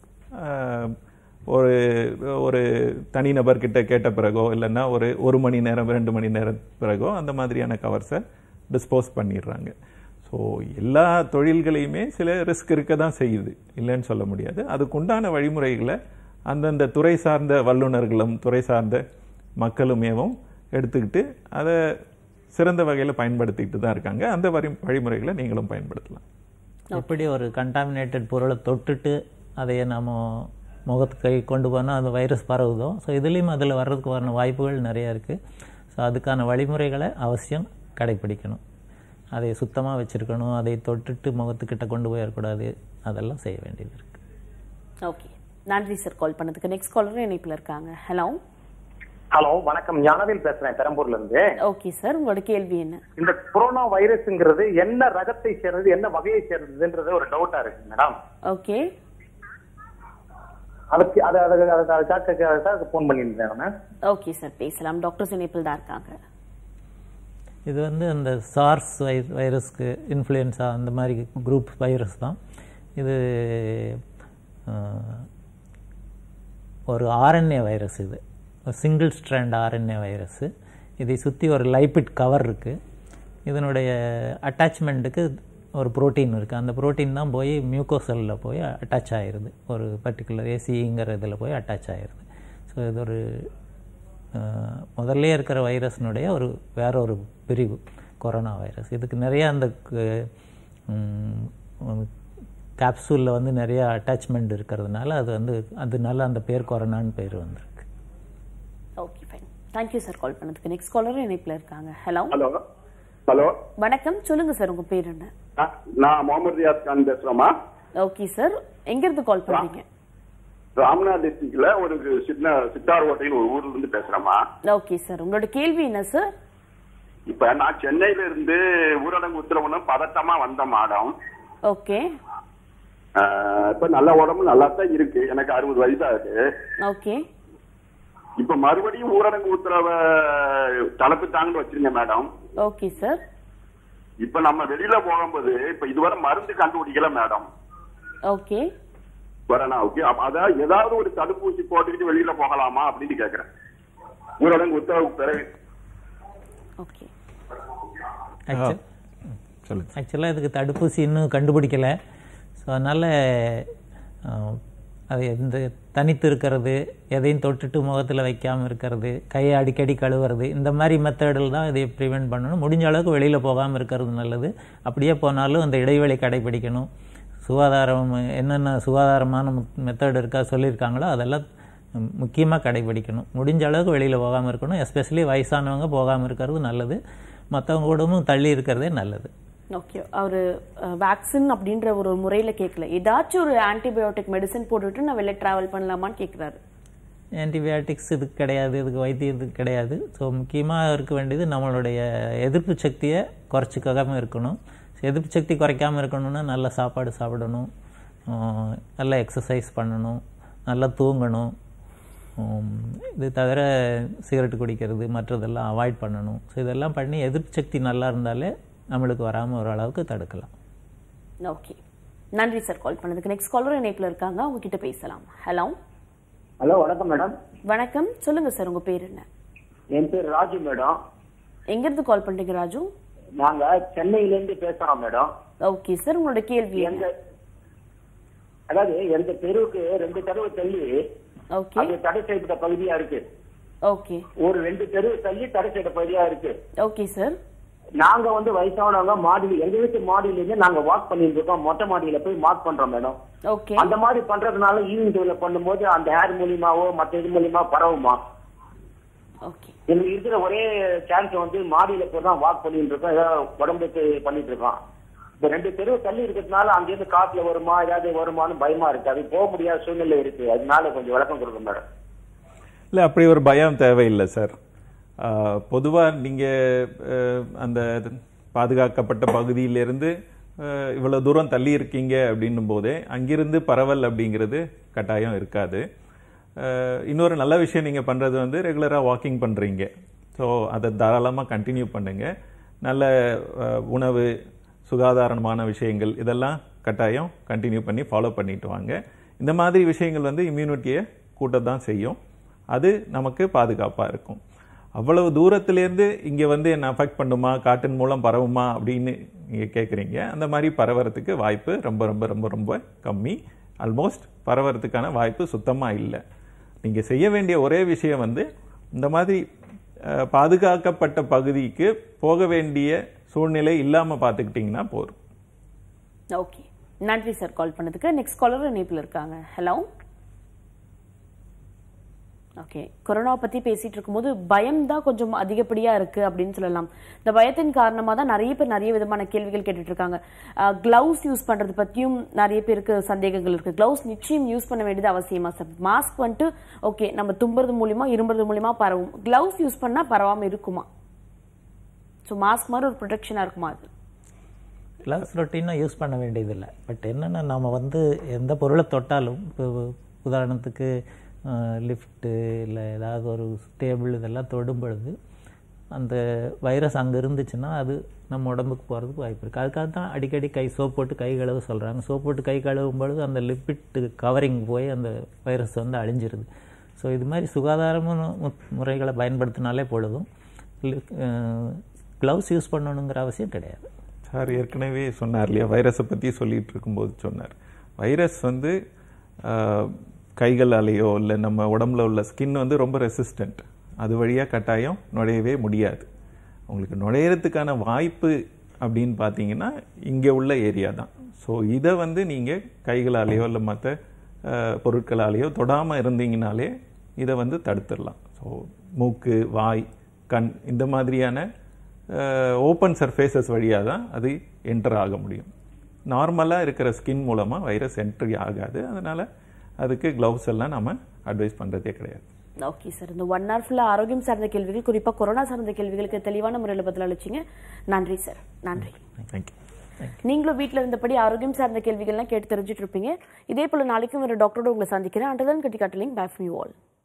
C: ஒரு ஒரு தனிநபர்கிட்ட கேட்ட பிறகோ இல்லைன்னா ஒரு ஒரு மணி நேரம் ரெண்டு மணி நேரம் பிறகோ அந்த மாதிரியான கவர்ஸை டிஸ்போஸ் பண்ணிடுறாங்க ஸோ எல்லா தொழில்களையுமே சில ரிஸ்க் இருக்க தான் செய்யுது இல்லைன்னு சொல்ல முடியாது அதுக்குண்டான வழிமுறைகளை அந்தந்த துறை சார்ந்த வல்லுநர்களும் துறை சார்ந்த மக்களுமேவும் எடுத்துக்கிட்டு அதை சிறந்த வகையில் பயன்படுத்திக்கிட்டு தான் இருக்காங்க அந்த வழி வழிமுறைகளை நீங்களும் பயன்படுத்தலாம்
B: எப்படி ஒரு கண்டாமினேட்டட் பொருளை தொட்டுட்டு அதையே நம்ம முகத்துக்கு கை கொண்டு போனால் அந்த வைரஸ் பரவுதோ ஸோ இதுலேயும் அதில் வர்றதுக்கு வர வாய்ப்புகள் நிறையா இருக்குது ஸோ அதுக்கான வழிமுறைகளை அவசியம் கடைப்பிடிக்கணும் அதை சுத்தமாக வச்சுருக்கணும் அதை தொட்டுட்டு முகத்துக்கிட்ட கொண்டு போயிடக்கூடாது அதெல்லாம் செய்ய வேண்டியது இருக்குது
A: ஓகே நன்றி சார் கால் பண்ணதுக்கு நெக்ஸ்ட் காலரும் இணைப்பில் இருக்காங்க ஹலோ
N: ஹலோ வணக்கம் ஞானவேல் பேசுறேன் பெரம்பூர்ல இருந்து
A: ஓகே சார் உங்களோட கேள்வி என்ன
N: இந்த கொரோனா வைரஸ்ங்கிறது என்ன ரகத்தை சேர்ந்தது என்ன வகையை சேர்ந்ததுன்றது ஒரு டவுட்டா இருக்கு மேடம்
A: ஓகே
N: அதுக்கு அதை அதை அதை அதுக்காக ஃபோன் பண்ணியிருந்தேன் நான்
A: ஓகே சார் பேசலாம் டாக்டர்ஸ் இணைப்பில் தான் இருக்காங்க
B: இது வந்து அந்த சார்ஸ் வை வைரஸ்க்கு இன்ஃப்ளூயன்ஸா அந்த மாதிரி குரூப் வைரஸ் தான் இது அஹ், ஒரு ஆர்என்ஏ வைரஸ் இது ஒரு சிங்கிள் ஸ்ட்ராண்ட் ஆர்என்ஏ வைரஸ் இதை சுற்றி ஒரு லைப்பிட் கவர் இருக்குது இதனுடைய அட்டாச்மெண்ட்டுக்கு ஒரு புரோட்டீன் இருக்குது அந்த புரோட்டீன் தான் போய் மியூக்கோசெல்லில் போய் அட்டாச் ஆகிருது ஒரு பர்டிகுலர் ஏசிங்கிற இதில் போய் அட்டாச் ஆகிருது ஸோ இது ஒரு அஹ், முதல்ல இருக்கிற வைரஸ்னுடைய ஒரு வேற ஒரு பிரிவு கொரோனா வைரஸ் இதுக்கு நிறைய அந்த கேப்சூலில் வந்து நிறைய அட்டாச்மெண்ட் இருக்கிறதுனால அது வந்து அதனால அந்த பேர் கொரோனான்னு பேர் வந்திருக்கு
A: okay fine thank you sir call பண்ணதுக்கு நெக்ஸ்ட் காலரும் இணைப்பில் இருக்காங்க ஹலோ
M: ஹலோ ஹலோ
A: வணக்கம் சொல்லுங்க சார் உங்க பேர் என்ன
M: நான் முகமது ரியாஸ் கான் பேசுறேம்மா
A: ஓகே சார் எங்கிருந்து கால் பண்றீங்க
M: ராம்நாத் டிஸ்ட்ரிக்ட்ல ஒரு சின்ன சித்தார் ஓட்டைன்னு ஒரு ஊர்ல இருந்து பேசுறேம்மா
A: ஓகே சார் உங்களோட கேள்வி என்ன சார்
M: இப்ப நான் சென்னையில இருந்து ஊரடங்கு உத்தரவுன்னு பதட்டமா வந்தேன் மேடம்
A: ஓகே
M: ஆஹ் இப்ப நல்ல உடம்பு நல்லா தான் இருக்கு எனக்கு அறுபது வயசாகுது
A: ஓகே
M: இப்ப மறுபடியும் ஊரடங்கு உத்தரவை தளர்த்துட்டாங்கன்னு வச்சிருங்க மேடம்
A: ஓகே சார்
M: இப்ப நம்ம வெளியில போகும்போது இப்ப இதுவரை மருந்து கண்டுபிடிக்கல மேடம்
A: ஓகே
M: கொரோனாவுக்கு அப்ப அதான் ஏதாவது ஒரு தடுப்பூசி போட்டுக்கிட்டு வெளியில போகலாமா அப்படின்னு கேக்குறேன் ஊரடங்கு உத்தரவுக்கு பிறகு
A: ஓகே
B: சொல்லுங்க ஆக்சுவலாக இதுக்கு தடுப்பூசி இன்னும் கண்டுபிடிக்கல ஸோ அதனால் அது எந்த தனித்து இருக்கிறது எதையும் தொட்டுட்டு முகத்தில் வைக்காமல் இருக்கிறது கையை அடிக்கடி கழுவுறது இந்த மாதிரி மெத்தடில் தான் இதை ப்ரிவெண்ட் பண்ணணும் முடிஞ்ச அளவுக்கு வெளியில் போகாமல் இருக்கிறது நல்லது அப்படியே போனாலும் அந்த இடைவெளி கடைபிடிக்கணும் சுகாதாரம் என்னென்ன சுகாதாரமான மெத்தட் இருக்கா சொல்லியிருக்காங்களோ அதெல்லாம் முக்கியமாக கடைபிடிக்கணும் முடிஞ்ச அளவுக்கு வெளியில் போகாமல் இருக்கணும் எஸ்பெஷலி வயசானவங்க போகாமல் இருக்கிறது நல்லது மற்றவங்க கூடவும் தள்ளி இருக்கிறதே நல்லது
A: ஓகே அவர் வேக்சின் அப்படின்ற ஒரு முறையில் கேட்கல ஏதாச்சும் ஒரு ஆன்டிபயோட்டிக் மெடிசன் போட்டுட்டு நான் வெளில ட்ராவல் பண்ணலாமான்னு கேட்குறாரு
B: ஆன்டிபயாட்டிக்ஸ் இதுக்கு கிடையாது இதுக்கு வைத்தியத்துக்கு கிடையாது ஸோ முக்கியமாக இருக்க வேண்டியது நம்மளுடைய எதிர்ப்பு சக்தியை குறைச்சிக்காம இருக்கணும் எதிர்ப்பு சக்தி குறைக்காமல் இருக்கணும்னா நல்ல சாப்பாடு சாப்பிடணும் ஆஹ் நல்ல எக்ஸசைஸ் பண்ணணும் நல்லா தூங்கணும் உம், இது தவிர சிகரெட் குடிக்கிறது மற்றதெல்லாம் அவாய்ட் பண்ணணும் ஸோ இதெல்லாம் பண்ணி எதிர்ப்பு சக்தி நல்லா இருந்தாலே நம்மளுக்கு வராமல் ஓரளவுக்கு தடுக்கலாம்
A: ஓகே நன்றி சார் கால் பண்ணதுக்கு நெக்ஸ்ட் காலரும் இணைப்பில் இருக்காங்க அவங்க கிட்ட பேசலாம் ஹலோ
G: ஹலோ வணக்கம் மேடம்
A: வணக்கம் சொல்லுங்க சார் உங்க பேர் என்ன
G: என் பேர் ராஜு மேடம்
A: எங்கிருந்து கால் பண்றீங்க ராஜு
G: நாங்க சென்னையில இருந்து பேசுறோம் மேடம்
A: ஓகே சார் உங்களோட கேள்வி என்ன
G: அதாவது எந்த தெருவுக்கு ரெண்டு தெருவு தள்ளி
A: ஓகே
G: அது தடை செய்யப்பட்ட பகுதியா இருக்கு
A: ஓகே
G: ஒரு ரெண்டு தெருவு தள்ளி தடை செய்யப்பட்ட பகுதியா இருக்கு
A: ஓகே சார்
G: நாங்க வந்து வயசானவங்க மாடியில் எங்க வீட்டு மாடியில இருந்து நாங்க வாக் பண்ணிட்டு இருக்கோம் மொட்டை மாடியில போய் மார்க் பண்றோம் மேடம்
A: ஓகே
G: அந்த மாதிரி பண்றதுனால ஈவினிங் டோர்ல பண்ணும்போது அந்த ஹேர் மூலியமாவோ மத்த இது மூலியமா பரவுமா
A: ஓகே
G: எங்களுக்கு இருக்கிற ஒரே சான்ஸ் வந்து மாடியில போய் தான் வாக் பண்ணிட்டு இருக்கோம் ஏதாவது உடம்புக்கு பண்ணிட்டு இருக்கோம் இந்த ரெண்டு தெருவு தள்ளி இருக்கிறதுனால அங்கிருந்து காத்துல வருமா ஏதாவது வருமான்னு பயமா இருக்கு அது போக முடியாத சூழ்நிலை இருக்கு அதனால கொஞ்சம் விளக்கம் கொடுங்க மேடம்
C: இல்லை அப்படி ஒரு பயம் தேவையில்லை சார் பொதுவாக நீங்கள் அந்த பாதுகாக்கப்பட்ட பகுதியிலிருந்து அஹ், இவ்வளவு தூரம் தள்ளி இருக்கீங்க அப்படின்னும் போதே அங்கிருந்து பரவல் அப்படிங்கிறது கட்டாயம் இருக்காது அஹ், இன்னொரு நல்ல விஷயம் நீங்கள் பண்ணுறது வந்து ரெகுலராக வாக்கிங் பண்ணுறீங்க ஸோ அதை தாராளமாக கண்டினியூ பண்ணுங்க நல்ல அஹ், உணவு சுகாதாரமான விஷயங்கள் இதெல்லாம் கட்டாயம் கண்டினியூ பண்ணி ஃபாலோ பண்ணிட்டு வாங்க இந்த மாதிரி விஷயங்கள் வந்து இம்யூனிட்டியை கூட்டத்தான் செய்யும் அது நமக்கு பாதுகாப்பாக இருக்கும் அவ்வளவு தூரத்திலேருந்து இங்கே வந்து என்ன அஃபெக்ட் பண்ணுமா காற்றின் மூலம் பரவுமா அப்படின்னு நீங்கள் கேட்குறீங்க அந்த மாதிரி பரவறதுக்கு வாய்ப்பு ரொம்ப ரொம்ப ரொம்ப ரொம்ப கம்மி ஆல்மோஸ்ட் பரவறதுக்கான வாய்ப்பு சுத்தமாக இல்லை நீங்கள் செய்ய வேண்டிய ஒரே விஷயம் வந்து இந்த மாதிரி அஹ், பாதுகாக்கப்பட்ட பகுதிக்கு போக வேண்டிய சூழ்நிலை இல்லாமல் பார்த்துக்கிட்டிங்கன்னா போதும்
A: ஓகே நன்றி சார் கால் பண்ணதுக்கு நெக்ஸ்ட் காலர் இணைப்பில் இருக்காங்க ஹலோ ஓகே கொரோனா பத்தி பேசிட்டு இருக்கும்போது பயம் தான் கொஞ்சம் அதிகப்படியா இருக்கு அப்படின்னு சொல்லலாம் இந்த பயத்தின் காரணமா தான் நிறைய பேர் நிறைய விதமான கேள்விகள் கேட்டுட்டு இருக்காங்க கிளவுஸ் யூஸ் பண்றது பத்தியும் நிறைய பேருக்கு சந்தேகங்கள் இருக்கு கிளவுஸ் நிச்சயம் யூஸ் பண்ண வேண்டியது அவசியமா சார் மாஸ்க் வந்துட்டு ஓகே நம்ம தும்புறது மூலியமா இரும்புறது மூலியமா பரவும் கிளவுஸ் யூஸ் பண்ணா பரவாம இருக்குமா ஸோ மாஸ்க் மாதிரி ஒரு ப்ரொடெக்ஷனா இருக்குமா அது
B: கிளவுஸ் ரொட்டீனாக யூஸ் பண்ண வேண்டியதில்லை பட் என்னென்னா நம்ம வந்து எந்த பொருளை தொட்டாலும் இப்போ உதாரணத்துக்கு லிஃப்ட்டு இல்லை ஏதாவது ஒரு டேபிள் இதெல்லாம் தொடும் பொழுது அந்த வைரஸ் அங்கே இருந்துச்சுன்னா அது நம்ம உடம்புக்கு போகிறதுக்கு வாய்ப்பு இருக்குது அதுக்காக தான் அடிக்கடி கை சோப் போட்டு கை கழுவ சொல்கிறாங்க சோப் போட்டு கை கழுவும் பொழுது அந்த லிப்பிட்டு கவரிங் போய் அந்த வைரஸ் வந்து அழிஞ்சிருது ஸோ இது மாதிரி சுகாதாரமான மு- முறைகளை பயன்படுத்தினாலே பொழுதும் க்ளவுஸ் யூஸ் பண்ணணுங்கிற அவசியம் கிடையாது
C: சார் ஏற்கனவே சொன்னார் இல்லையா வைரஸை பற்றி சொல்லிட்டு இருக்கும்போது சொன்னார் வைரஸ் வந்து ஆஹ், கைகளாலேயோ இல்லை நம்ம உடம்புல உள்ள ஸ்கின் வந்து ரொம்ப ரெசிஸ்டண்ட் அது வழியாக கட்டாயம் நுழையவே முடியாது உங்களுக்கு நுழையிறதுக்கான வாய்ப்பு அப்படின்னு பார்த்தீங்கன்னா இங்கே உள்ள ஏரியா தான் ஸோ இதை வந்து நீங்கள் கைகளாலேயோ இல்லை மற்ற பொருட்களாலேயோ தொடாமல் இருந்தீங்கனாலே இதை வந்து தடுத்துடலாம் ஸோ மூக்கு வாய் கண் இந்த மாதிரியான ஓப்பன் சர்ஃபேசஸ் வழியாக தான் அது என்டர் ஆக முடியும் நார்மலாக இருக்கிற ஸ்கின் மூலமாக வைரஸ் என்ட்ரி ஆகாது அதனால் அதுக்கு க்ளவுஸ் எல்லாம் நம்ம அட்வைஸ் பண்ணுறதே கிடையாது
A: ஓகே சார் இந்த ஒன் ஹவர் ஃபுல்லாக ஆரோக்கியம் சார்ந்த கேள்விகள் குறிப்பாக கொரோனா சார்ந்த கேள்விகளுக்கு தெளிவான முறையில் பதில் அளிச்சிங்க நன்றி சார் நன்றி
C: தேங்க்யூ
A: நீங்களும் வீட்டில் இருந்தபடி ஆரோக்கியம் சார்ந்த கேள்விகள்லாம் கேட்டு தெரிஞ்சுட்டு இருப்பீங்க இதே போல நாளைக்கும் ஒரு டாக்டரோட உங்களை சந்திக்கிறேன் அண்டர்தான் கட்டி காட்டலிங் பேக் ஃப்ரம் யூ ஆல்